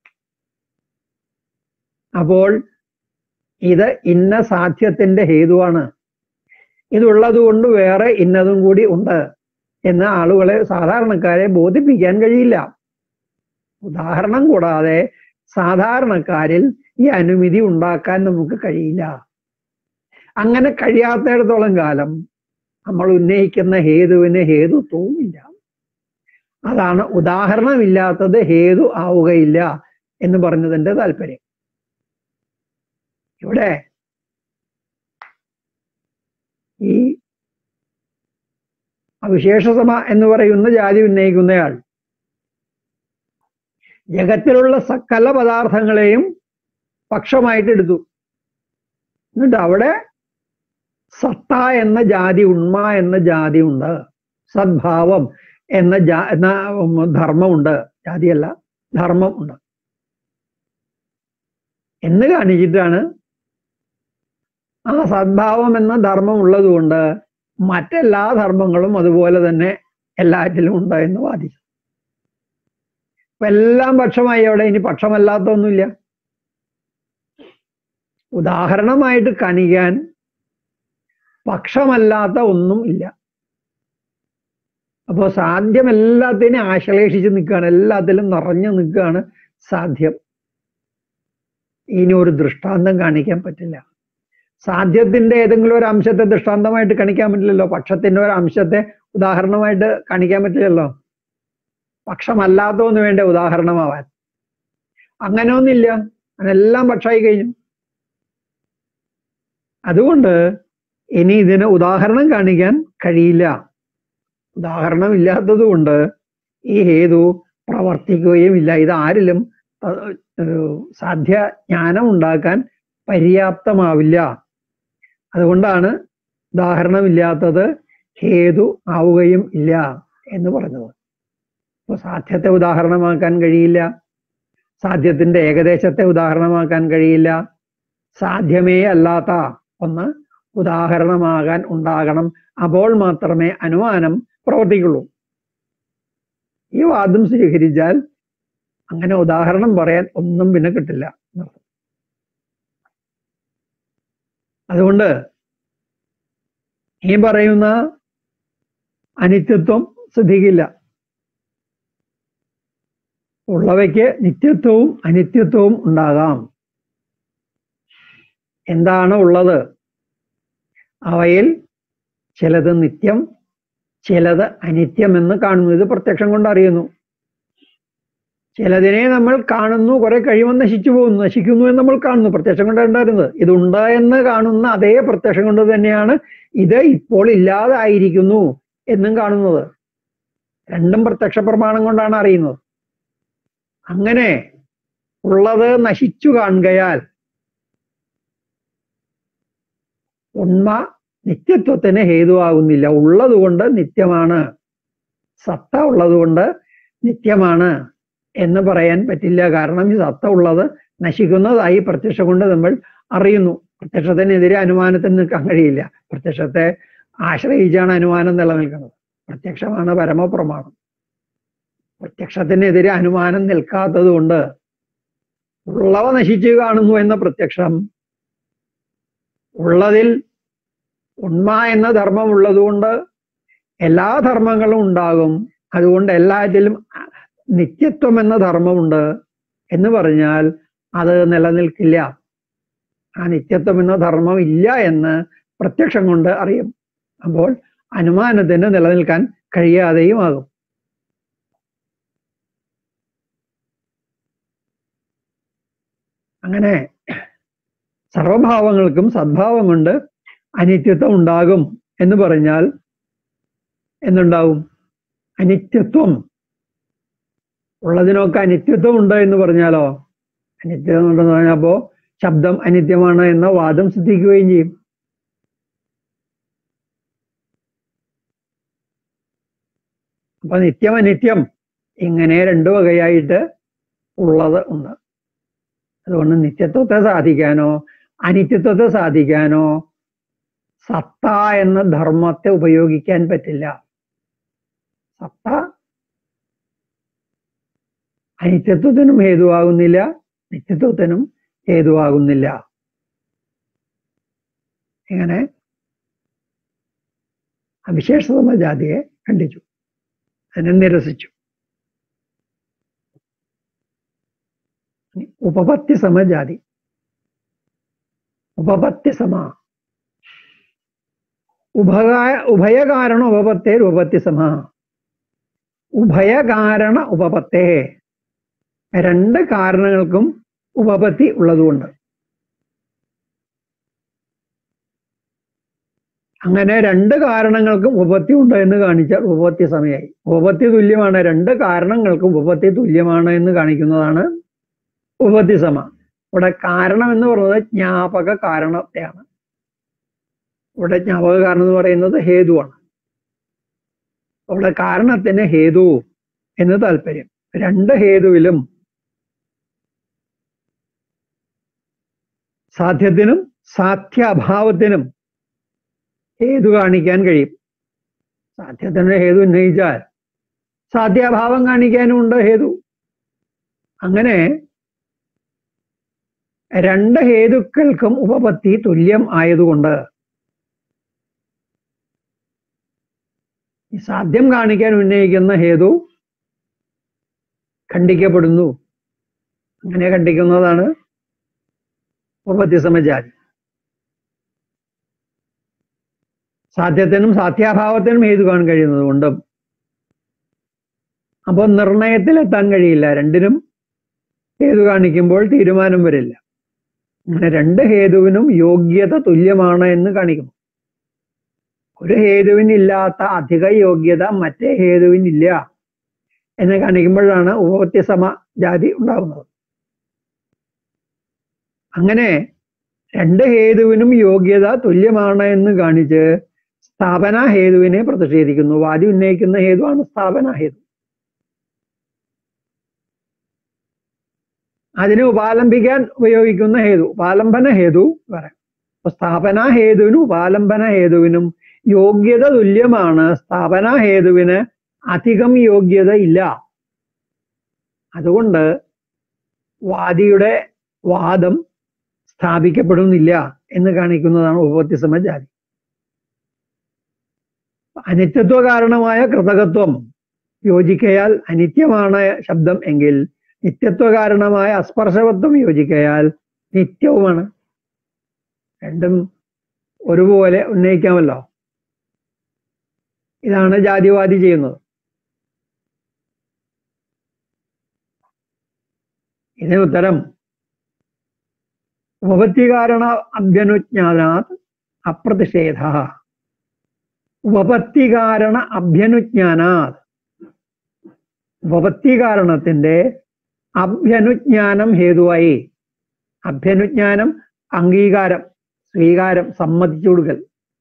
അപ്പോൾ ഇത് ഇന്ന സാധ്യത്തിന്റെ ഹേതുവാണ് ഇതുള്ളത് കൊണ്ട് വേറെ ഇന്നതും കൂടി ഉണ്ട് എന്ന് ആളുകളെ സാധാരണക്കാരെ ബോധിപ്പിക്കാൻ കഴിയില്ല ഉദാഹരണം കൂടാതെ സാധാരണക്കാരിൽ ഈ അനുമതി ഉണ്ടാക്കാൻ നമുക്ക് കഴിയില്ല അങ്ങനെ കഴിയാത്തിടത്തോളം കാലം നമ്മൾ ഉന്നയിക്കുന്ന ഹേതുവിന് ഹേതുത്വവുമില്ല അതാണ് ഉദാഹരണമില്ലാത്തത് ഹേതു ആവുകയില്ല എന്ന് പറഞ്ഞതിന്റെ താല്പര്യം ഇവിടെ ഈ അവിശേഷസമ എന്ന് പറയുന്ന ജാതി ഉന്നയിക്കുന്നയാൾ ജഗത്തിലുള്ള സകല പദാർത്ഥങ്ങളെയും പക്ഷമായിട്ട് എടുത്തു എന്നിട്ട് അവിടെ സത്ത എന്ന ജാതി ഉണ്മ എന്ന ജാതി ഉണ്ട് സദ്ഭാവം എന്ന ജാ എന്ന ധർമ്മമുണ്ട് ജാതിയല്ല ധർമ്മം ഉണ്ട് എന്ന് കാണിച്ചിട്ടാണ് ആ സദ്ഭാവം എന്ന ധർമ്മം ഉള്ളതുകൊണ്ട് മറ്റെല്ലാ ധർമ്മങ്ങളും അതുപോലെ തന്നെ എല്ലാറ്റിലും ഉണ്ട് എന്ന് വാദിച്ചു അപ്പൊ എല്ലാം പക്ഷമായി അവിടെ ഇനി പക്ഷമല്ലാത്ത ഒന്നുമില്ല ഉദാഹരണമായിട്ട് കാണിക്കാൻ പക്ഷമല്ലാത്ത ഒന്നും ഇല്ല അപ്പോൾ സാധ്യം എല്ലാത്തിനെയും ആശ്ലേഷിച്ച് നിൽക്കുകയാണ് എല്ലാത്തിലും നിറഞ്ഞു നിൽക്കുകയാണ് സാധ്യം ഇനി ഒരു ദൃഷ്ടാന്തം കാണിക്കാൻ പറ്റില്ല സാധ്യത്തിന്റെ ഏതെങ്കിലും ഒരു അംശത്തെ ദൃഷ്ടാന്തമായിട്ട് കാണിക്കാൻ പറ്റില്ലല്ലോ പക്ഷത്തിന്റെ ഒരു അംശത്തെ ഉദാഹരണമായിട്ട് കാണിക്കാൻ പറ്റില്ലല്ലോ പക്ഷമല്ലാത്ത ഒന്ന് വേണ്ട ഉദാഹരണമാവാൻ അങ്ങനെ ഒന്നില്ല അതെല്ലാം പക്ഷമായി കഴിഞ്ഞു അതുകൊണ്ട് ഇനി ഇതിന് ഉദാഹരണം കാണിക്കാൻ കഴിയില്ല ഉദാഹരണം ഇല്ലാത്തത് കൊണ്ട് ഈ ഹേതു പ്രവർത്തിക്കുകയും ഇല്ല ഇത് ആരിലും സാധ്യ ജ്ഞാനം ഉണ്ടാക്കാൻ പര്യാപ്തമാവില്ല അതുകൊണ്ടാണ് ഉദാഹരണമില്ലാത്തത് ഹേതു ആവുകയും ഇല്ല എന്ന് പറഞ്ഞത് അപ്പോൾ സാധ്യത്തെ ഉദാഹരണമാക്കാൻ കഴിയില്ല സാധ്യത്തിന്റെ ഏകദേശത്തെ ഉദാഹരണമാക്കാൻ കഴിയില്ല സാധ്യമേ അല്ലാത്ത ഒന്ന് ഉദാഹരണമാകാൻ ഉണ്ടാകണം അപ്പോൾ മാത്രമേ അനുമാനം പ്രവർത്തിക്കുള്ളൂ ഈ വാദം സ്വീകരിച്ചാൽ അങ്ങനെ ഉദാഹരണം പറയാൻ ഒന്നും പിന്നെ കിട്ടില്ല എന്നർത്ഥം. അതുകൊണ്ട് ഈ പറയുന്ന അനിത്യത്വം സിദ്ധിക്കില്ല ഉള്ളവയ്ക്ക് നിത്യത്വവും അനിത്യത്വവും ഉണ്ടാകാം എന്താണ് ഉള്ളത് അവയിൽ ചിലത് നിത്യം ചിലത് അനിത്യമെന്ന് കാണുന്നു ഇത് പ്രത്യക്ഷം കൊണ്ട് അറിയുന്നു ചിലതിനെ നമ്മൾ കാണുന്നു കുറെ കഴിയുമ്പോൾ നശിച്ചു പോകുന്നു നശിക്കുന്നു എന്ന് നമ്മൾ കാണുന്നു പ്രത്യക്ഷം കൊണ്ട് ഉണ്ടായിരുന്നത് ഇതുണ്ട് എന്ന് കാണുന്ന അതേ പ്രത്യക്ഷം കൊണ്ട് തന്നെയാണ് ഇത് ഇപ്പോൾ ഇല്ലാതായിരിക്കുന്നു എന്നും കാണുന്നത് രണ്ടും പ്രത്യക്ഷ പ്രമാണം കൊണ്ടാണ് അറിയുന്നത് അങ്ങനെ ഉള്ളത് നശിച്ചു കാണുകയാൽ ഉണ്മ നിത്യത്വത്തിന് ഹേതുവാകുന്നില്ല ഉള്ളതുകൊണ്ട് നിത്യമാണ് സത്ത ഉള്ളതുകൊണ്ട് നിത്യമാണ് എന്ന് പറയാൻ പറ്റില്ല കാരണം ഈ സത്ത ഉള്ളത് നശിക്കുന്നതായി പ്രത്യക്ഷം കൊണ്ട് നമ്മൾ അറിയുന്നു പ്രത്യക്ഷത്തിനെതിരെ അനുമാനത്തിന് നിൽക്കാൻ കഴിയില്ല പ്രത്യക്ഷത്തെ ആശ്രയിച്ചാണ് അനുമാനം നിലനിൽക്കുന്നത് പ്രത്യക്ഷമാണ് പരമപ്രമാണം പ്രത്യക്ഷത്തിനെതിരെ അനുമാനം നിൽക്കാത്തത് കൊണ്ട് ഉള്ളവ നശിച്ചു കാണുന്നു എന്ന പ്രത്യക്ഷം ഉള്ളതിൽ ഉണ്മ എന്ന ധർമ്മം ഉള്ളതുകൊണ്ട് എല്ലാ ധർമ്മങ്ങളും ഉണ്ടാകും അതുകൊണ്ട് എല്ലാറ്റിലും നിത്യത്വം എന്ന ധർമ്മമുണ്ട് എന്ന് പറഞ്ഞാൽ അത് നിലനിൽക്കില്ല ആ നിത്യത്വം എന്ന ധർമ്മം ഇല്ല എന്ന് പ്രത്യക്ഷം കൊണ്ട് അറിയും അപ്പോൾ അനുമാനത്തിന് നിലനിൽക്കാൻ കഴിയാതെയും ആകും അങ്ങനെ സർവഭാവങ്ങൾക്കും സദ്ഭാവം കൊണ്ട് അനിത്യത്വം ഉണ്ടാകും എന്ന് പറഞ്ഞാൽ എന്തുണ്ടാവും അനിത്യത്വം ഉള്ളതിനൊക്കെ അനിത്യത്വം ഉണ്ട് എന്ന് പറഞ്ഞാലോ അനിത്യത്വം ഉണ്ടെന്ന് പറഞ്ഞപ്പോ ശബ്ദം അനിത്യമാണ് എന്ന വാദം സിദ്ധിക്കുകയും ചെയ്യും അപ്പൊ നിത്യം അനിത്യം ഇങ്ങനെ രണ്ടു വകയായിട്ട് ഉള്ളത് ഉണ്ട് അതുകൊണ്ട് നിത്യത്വത്തെ സാധിക്കാനോ അനിത്യത്വത്തെ സാധിക്കാനോ സത്ത എന്ന ധർമ്മത്തെ ഉപയോഗിക്കാൻ പറ്റില്ല സത്ത അനിത്യത്വത്തിനും ഹേതുവാകുന്നില്ല നിത്യത്വത്തിനും ഹേതുവാകുന്നില്ല ഇങ്ങനെ അവിശേഷതമ ജാതിയെ ഖണ്ഡിച്ചു അതിനെ നിരസിച്ചു ഉപപത്തി സമജാതി ഉപപത്തി സമ ഉഭകായ ഉഭയകാരണ ഉപപത്തേ ഉപപത്തി സമ ഉഭയകാരണ ഉപപത്തേ രണ്ട് കാരണങ്ങൾക്കും ഉപപത്തി ഉള്ളതുകൊണ്ട് അങ്ങനെ രണ്ട് കാരണങ്ങൾക്കും ഉപപത്തി ഉണ്ട് എന്ന് കാണിച്ചാൽ ഉപപത്തി സമയായി ഉപപത്തി തുല്യമാണ് രണ്ട് കാരണങ്ങൾക്കും ഉപപത്തി തുല്യമാണ് എന്ന് കാണിക്കുന്നതാണ് ഉപപത്തി സമ ഇവിടെ കാരണം എന്ന് പറയുന്നത് ജ്ഞാപക കാരണത്തെയാണ് ഇവിടെ ജ്ഞാപക കാരണം എന്ന് പറയുന്നത് ഹേതുവാണ് അവിടെ കാരണത്തിന് ഹേതു എന്ന് താല്പര്യം രണ്ട് ഹേതുവിലും സാധ്യത്തിനും സാധ്യാഭാവത്തിനും ഹേതു കാണിക്കാൻ കഴിയും സാധ്യത്തിന് ഹേതു ഉന്നയിച്ചാൽ സാധ്യാഭാവം കാണിക്കാനും ഉണ്ട് ഹേതു അങ്ങനെ രണ്ട് ഹേതുക്കൾക്കും ഉപപത്തി തുല്യം ആയതുകൊണ്ട് ഈ സാധ്യം കാണിക്കാൻ ഉന്നയിക്കുന്ന ഹേതു ഖണ്ഡിക്കപ്പെടുന്നു അങ്ങനെ ഖണ്ഡിക്കുന്നതാണ് ഉപപത്തി സമജാതി സാധ്യത്തിനും സാധ്യാഭാവത്തിനും ഹേതു കാണാൻ കഴിയുന്നത് കൊണ്ടും അപ്പോൾ നിർണയത്തിലെത്താൻ കഴിയില്ല രണ്ടിനും ഹേതു കാണിക്കുമ്പോൾ തീരുമാനം വരില്ല അങ്ങനെ രണ്ട് ഹേതുവിനും യോഗ്യത തുല്യമാണ് എന്ന് കാണിക്കുന്നു ഒരു ഹേതുവിനില്ലാത്ത അധിക യോഗ്യത മറ്റേ ഹേതുവിനില്ല എന്ന് കാണിക്കുമ്പോഴാണ് ഉപപത്തി സമ ജാതി ഉണ്ടാകുന്നത് അങ്ങനെ രണ്ട് ഹേതുവിനും യോഗ്യത തുല്യമാണ് എന്ന് കാണിച്ച് സ്ഥാപന ഹേതുവിനെ പ്രതിഷേധിക്കുന്നു വാദി ഉന്നയിക്കുന്ന ഹേതുവാണ് സ്ഥാപന ഹേതു അതിനെ ഉപാലംബിക്കാൻ ഉപയോഗിക്കുന്ന ഹേതു ഉപാലംബന ഹേതു പറയാം അപ്പൊ സ്ഥാപന ഹേതുവിനും ഉപാലംബന ഹേതുവിനും യോഗ്യത തുല്യമാണ് സ്ഥാപന ഹേതുവിന് അധികം യോഗ്യത ഇല്ല അതുകൊണ്ട് വാദിയുടെ വാദം സ്ഥാപിക്കപ്പെടുന്നില്ല എന്ന് കാണിക്കുന്നതാണ് ഉപപത്തി സമജാതി അനിത്യത്വ കാരണമായ കൃതകത്വം യോജിക്കയാൽ അനിത്യമാണ് ശബ്ദം എങ്കിൽ നിത്യത്വ കാരണമായ അസ്പർശവത്വം യോജിക്കയാൽ നിത്യവുമാണ് രണ്ടും ഒരുപോലെ ഉന്നയിക്കാമല്ലോ ഇതാണ് ജാതിവാദി ചെയ്യുന്നത് ഇതിന് ഉത്തരം ഉപപത്തികാരണ അഭ്യനുജ്ഞാനാത് അപ്രതിഷേധ ഉപപത്തികാരണ അഭ്യനുജ്ഞാനാത് ഉപപത്തികാരണത്തിന്റെ അഭ്യനുജ്ഞാനം ഹേതുവായി അഭ്യനുജ്ഞാനം അംഗീകാരം സ്വീകാരം സമ്മതിച്ചു കൊടുക്കൽ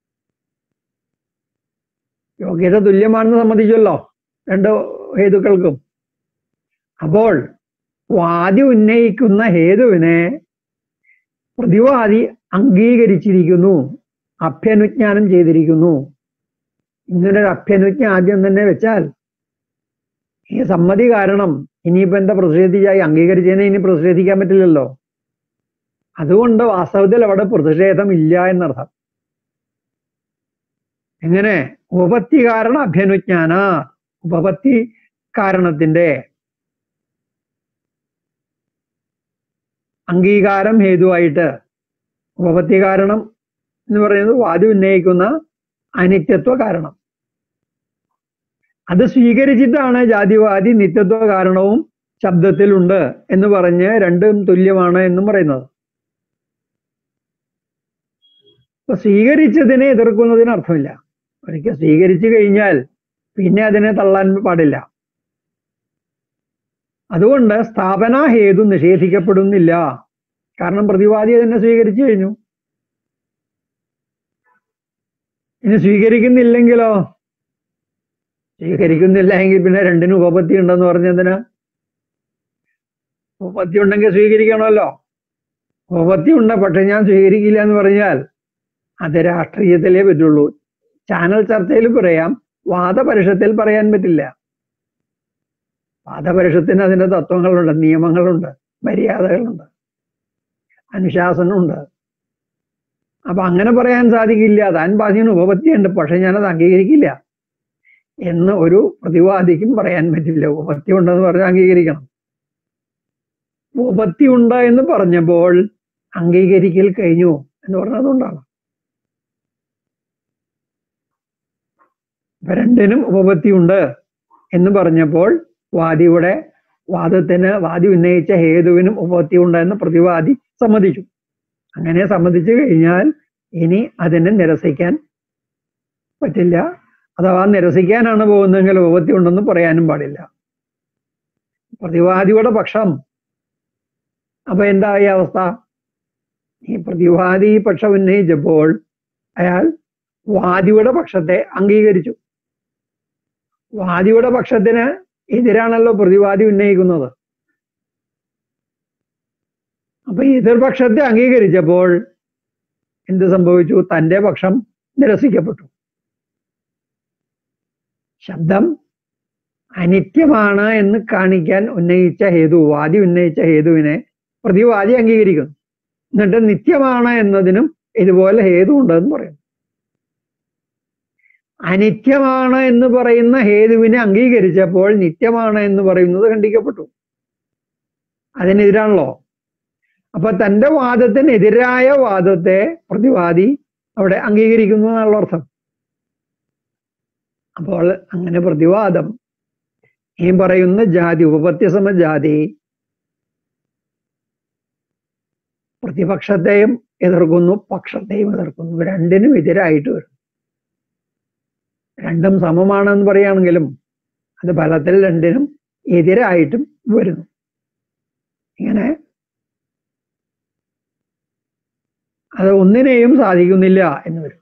യോഗ്യത തുല്യമാണെന്ന് സമ്മതിച്ചല്ലോ രണ്ട് ഹേതുക്കൾക്കും അപ്പോൾ വാദി ഉന്നയിക്കുന്ന ഹേതുവിനെ പ്രതിവാദി അംഗീകരിച്ചിരിക്കുന്നു അഭ്യനുജ്ഞാനം ചെയ്തിരിക്കുന്നു ഇങ്ങനൊരു അഭ്യനുജ്ഞ ആദ്യം തന്നെ വെച്ചാൽ ഈ സമ്മതി കാരണം ഇനിയിപ്പോ എന്താ പ്രതിഷേധിച്ചായി അംഗീകരിച്ചതിനെ ഇനി പ്രതിഷേധിക്കാൻ പറ്റില്ലല്ലോ അതുകൊണ്ട് വാസ്തവത്തിൽ അവിടെ പ്രതിഷേധം ഇല്ല എന്നർത്ഥം എങ്ങനെ ഉപപത്തി കാരണ അഭ്യനുജ്ഞാന ഉപപത്തി കാരണത്തിന്റെ അംഗീകാരം ഹേതുവായിട്ട് ഉപപത്തി കാരണം എന്ന് പറയുന്നത് വാദി ഉന്നയിക്കുന്ന അനിത്യത്വ കാരണം അത് സ്വീകരിച്ചിട്ടാണ് ജാതിവാദി നിത്യത്വ കാരണവും ശബ്ദത്തിലുണ്ട് എന്ന് പറഞ്ഞ് രണ്ടും തുല്യമാണ് എന്നും പറയുന്നത് അപ്പൊ സ്വീകരിച്ചതിനെ എതിർക്കുന്നതിന് അർത്ഥമില്ല ഒരിക്കൽ സ്വീകരിച്ചു കഴിഞ്ഞാൽ പിന്നെ അതിനെ തള്ളാൻ പാടില്ല അതുകൊണ്ട് സ്ഥാപന ഹേതു നിഷേധിക്കപ്പെടുന്നില്ല കാരണം പ്രതിവാദി അതിനെ സ്വീകരിച്ചു കഴിഞ്ഞു ഇനി സ്വീകരിക്കുന്നില്ലെങ്കിലോ സ്വീകരിക്കുന്നില്ല എങ്കിൽ പിന്നെ രണ്ടിനും ഉപപത്തി ഉണ്ടെന്ന് പറഞ്ഞതിന് ഉപപത്തി ഉണ്ടെങ്കിൽ സ്വീകരിക്കണമല്ലോ ഉപപത്തി ഉണ്ട് പക്ഷെ ഞാൻ സ്വീകരിക്കില്ല എന്ന് പറഞ്ഞാൽ അത് രാഷ്ട്രീയത്തിലേ പറ്റുള്ളൂ ചാനൽ ചർച്ചയിൽ പറയാം വാദപരിഷത്തിൽ പറയാൻ പറ്റില്ല വാദപരിഷത്തിന് അതിന്റെ തത്വങ്ങളുണ്ട് നിയമങ്ങളുണ്ട് മര്യാദകളുണ്ട് അനുശാസനമുണ്ട് അപ്പൊ അങ്ങനെ പറയാൻ സാധിക്കില്ല താൻ പറഞ്ഞതിന് ഉപപത്തിയുണ്ട് പക്ഷെ ഞാനത് അംഗീകരിക്കില്ല എന്ന് ഒരു പ്രതിവാദിക്കും പറയാൻ പറ്റില്ല ഉപപത്തി ഉണ്ടെന്ന് പറഞ്ഞ് അംഗീകരിക്കണം ഉപപത്തി ഉണ്ട് എന്ന് പറഞ്ഞപ്പോൾ അംഗീകരിക്കൽ കഴിഞ്ഞു എന്ന് പറഞ്ഞതുകൊണ്ടാണ് ഇപ്പൊ രണ്ടിനും ഉപപത്തി ഉണ്ട് എന്ന് പറഞ്ഞപ്പോൾ വാദിയുടെ വാദത്തിന് വാദി ഉന്നയിച്ച ഹേതുവിനും ഉപപത്തി ഉണ്ട് എന്ന് പ്രതിവാദി സമ്മതിച്ചു അങ്ങനെ സമ്മതിച്ചു കഴിഞ്ഞാൽ ഇനി അതിനെ നിരസിക്കാൻ പറ്റില്ല അഥവാ നിരസിക്കാനാണ് പോകുന്നതെങ്കിൽ ഉപപത്തി ഉണ്ടെന്ന് പറയാനും പാടില്ല പ്രതിവാദിയുടെ പക്ഷം അപ്പൊ എന്തായി അവസ്ഥ ഈ പ്രതിവാദി പക്ഷം ഉന്നയിച്ചപ്പോൾ അയാൾ വാദിയുടെ പക്ഷത്തെ അംഗീകരിച്ചു വാദിയുടെ പക്ഷത്തിന് എതിരാണല്ലോ പ്രതിവാദി ഉന്നയിക്കുന്നത് അപ്പൊ എതിർപക്ഷത്തെ അംഗീകരിച്ചപ്പോൾ എന്ത് സംഭവിച്ചു തന്റെ പക്ഷം നിരസിക്കപ്പെട്ടു ശബ്ദം അനിത്യമാണ് എന്ന് കാണിക്കാൻ ഉന്നയിച്ച ഹേതു വാദി ഉന്നയിച്ച ഹേതുവിനെ പ്രതിവാദി അംഗീകരിക്കുന്നു എന്നിട്ട് നിത്യമാണ് എന്നതിനും ഇതുപോലെ ഹേതു ഉണ്ടെന്ന് പറയുന്നു അനിത്യമാണ് എന്ന് പറയുന്ന ഹേതുവിനെ അംഗീകരിച്ചപ്പോൾ നിത്യമാണ് എന്ന് പറയുന്നത് ഖണ്ഡിക്കപ്പെട്ടു അതിനെതിരാണല്ലോ അപ്പൊ തന്റെ വാദത്തിനെതിരായ വാദത്തെ പ്രതിവാദി അവിടെ അംഗീകരിക്കുന്നു എന്നുള്ള അർത്ഥം അപ്പോൾ അങ്ങനെ പ്രതിവാദം ഈ പറയുന്ന ജാതി ഉപപത്യസമ ജാതി പ്രതിപക്ഷത്തെയും എതിർക്കുന്നു പക്ഷത്തെയും എതിർക്കുന്നു രണ്ടിനും എതിരായിട്ട് വരും രണ്ടും സമമാണെന്ന് പറയുകയാണെങ്കിലും അത് ഫലത്തിൽ രണ്ടിനും എതിരായിട്ടും വരുന്നു ഇങ്ങനെ അത് ഒന്നിനെയും സാധിക്കുന്നില്ല എന്ന് വരും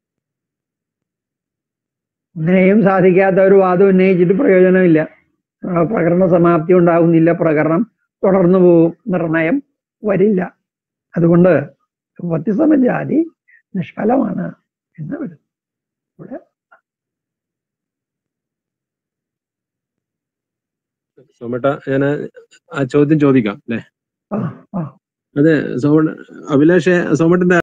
ഒന്നിനെയും സാധിക്കാത്ത ഒരു വാദം ഉന്നയിച്ചിട്ട് പ്രയോജനമില്ല പ്രകരണ സമാപ്തി ഉണ്ടാകുന്നില്ല പ്രകരണം തുടർന്നു പോകും നിർണയം വരില്ല അതുകൊണ്ട് ഉപത്തിസമജാതി നിഷ്ഫലമാണ് എന്ന് വരും ഇവിടെ
സോമേട്ട ഞാൻ ആ ചോദ്യം ചോദിക്കാം അല്ലെ
ആ ആ
അതെ സോമ അഭിലാഷ് സോമേട്ടന്റെ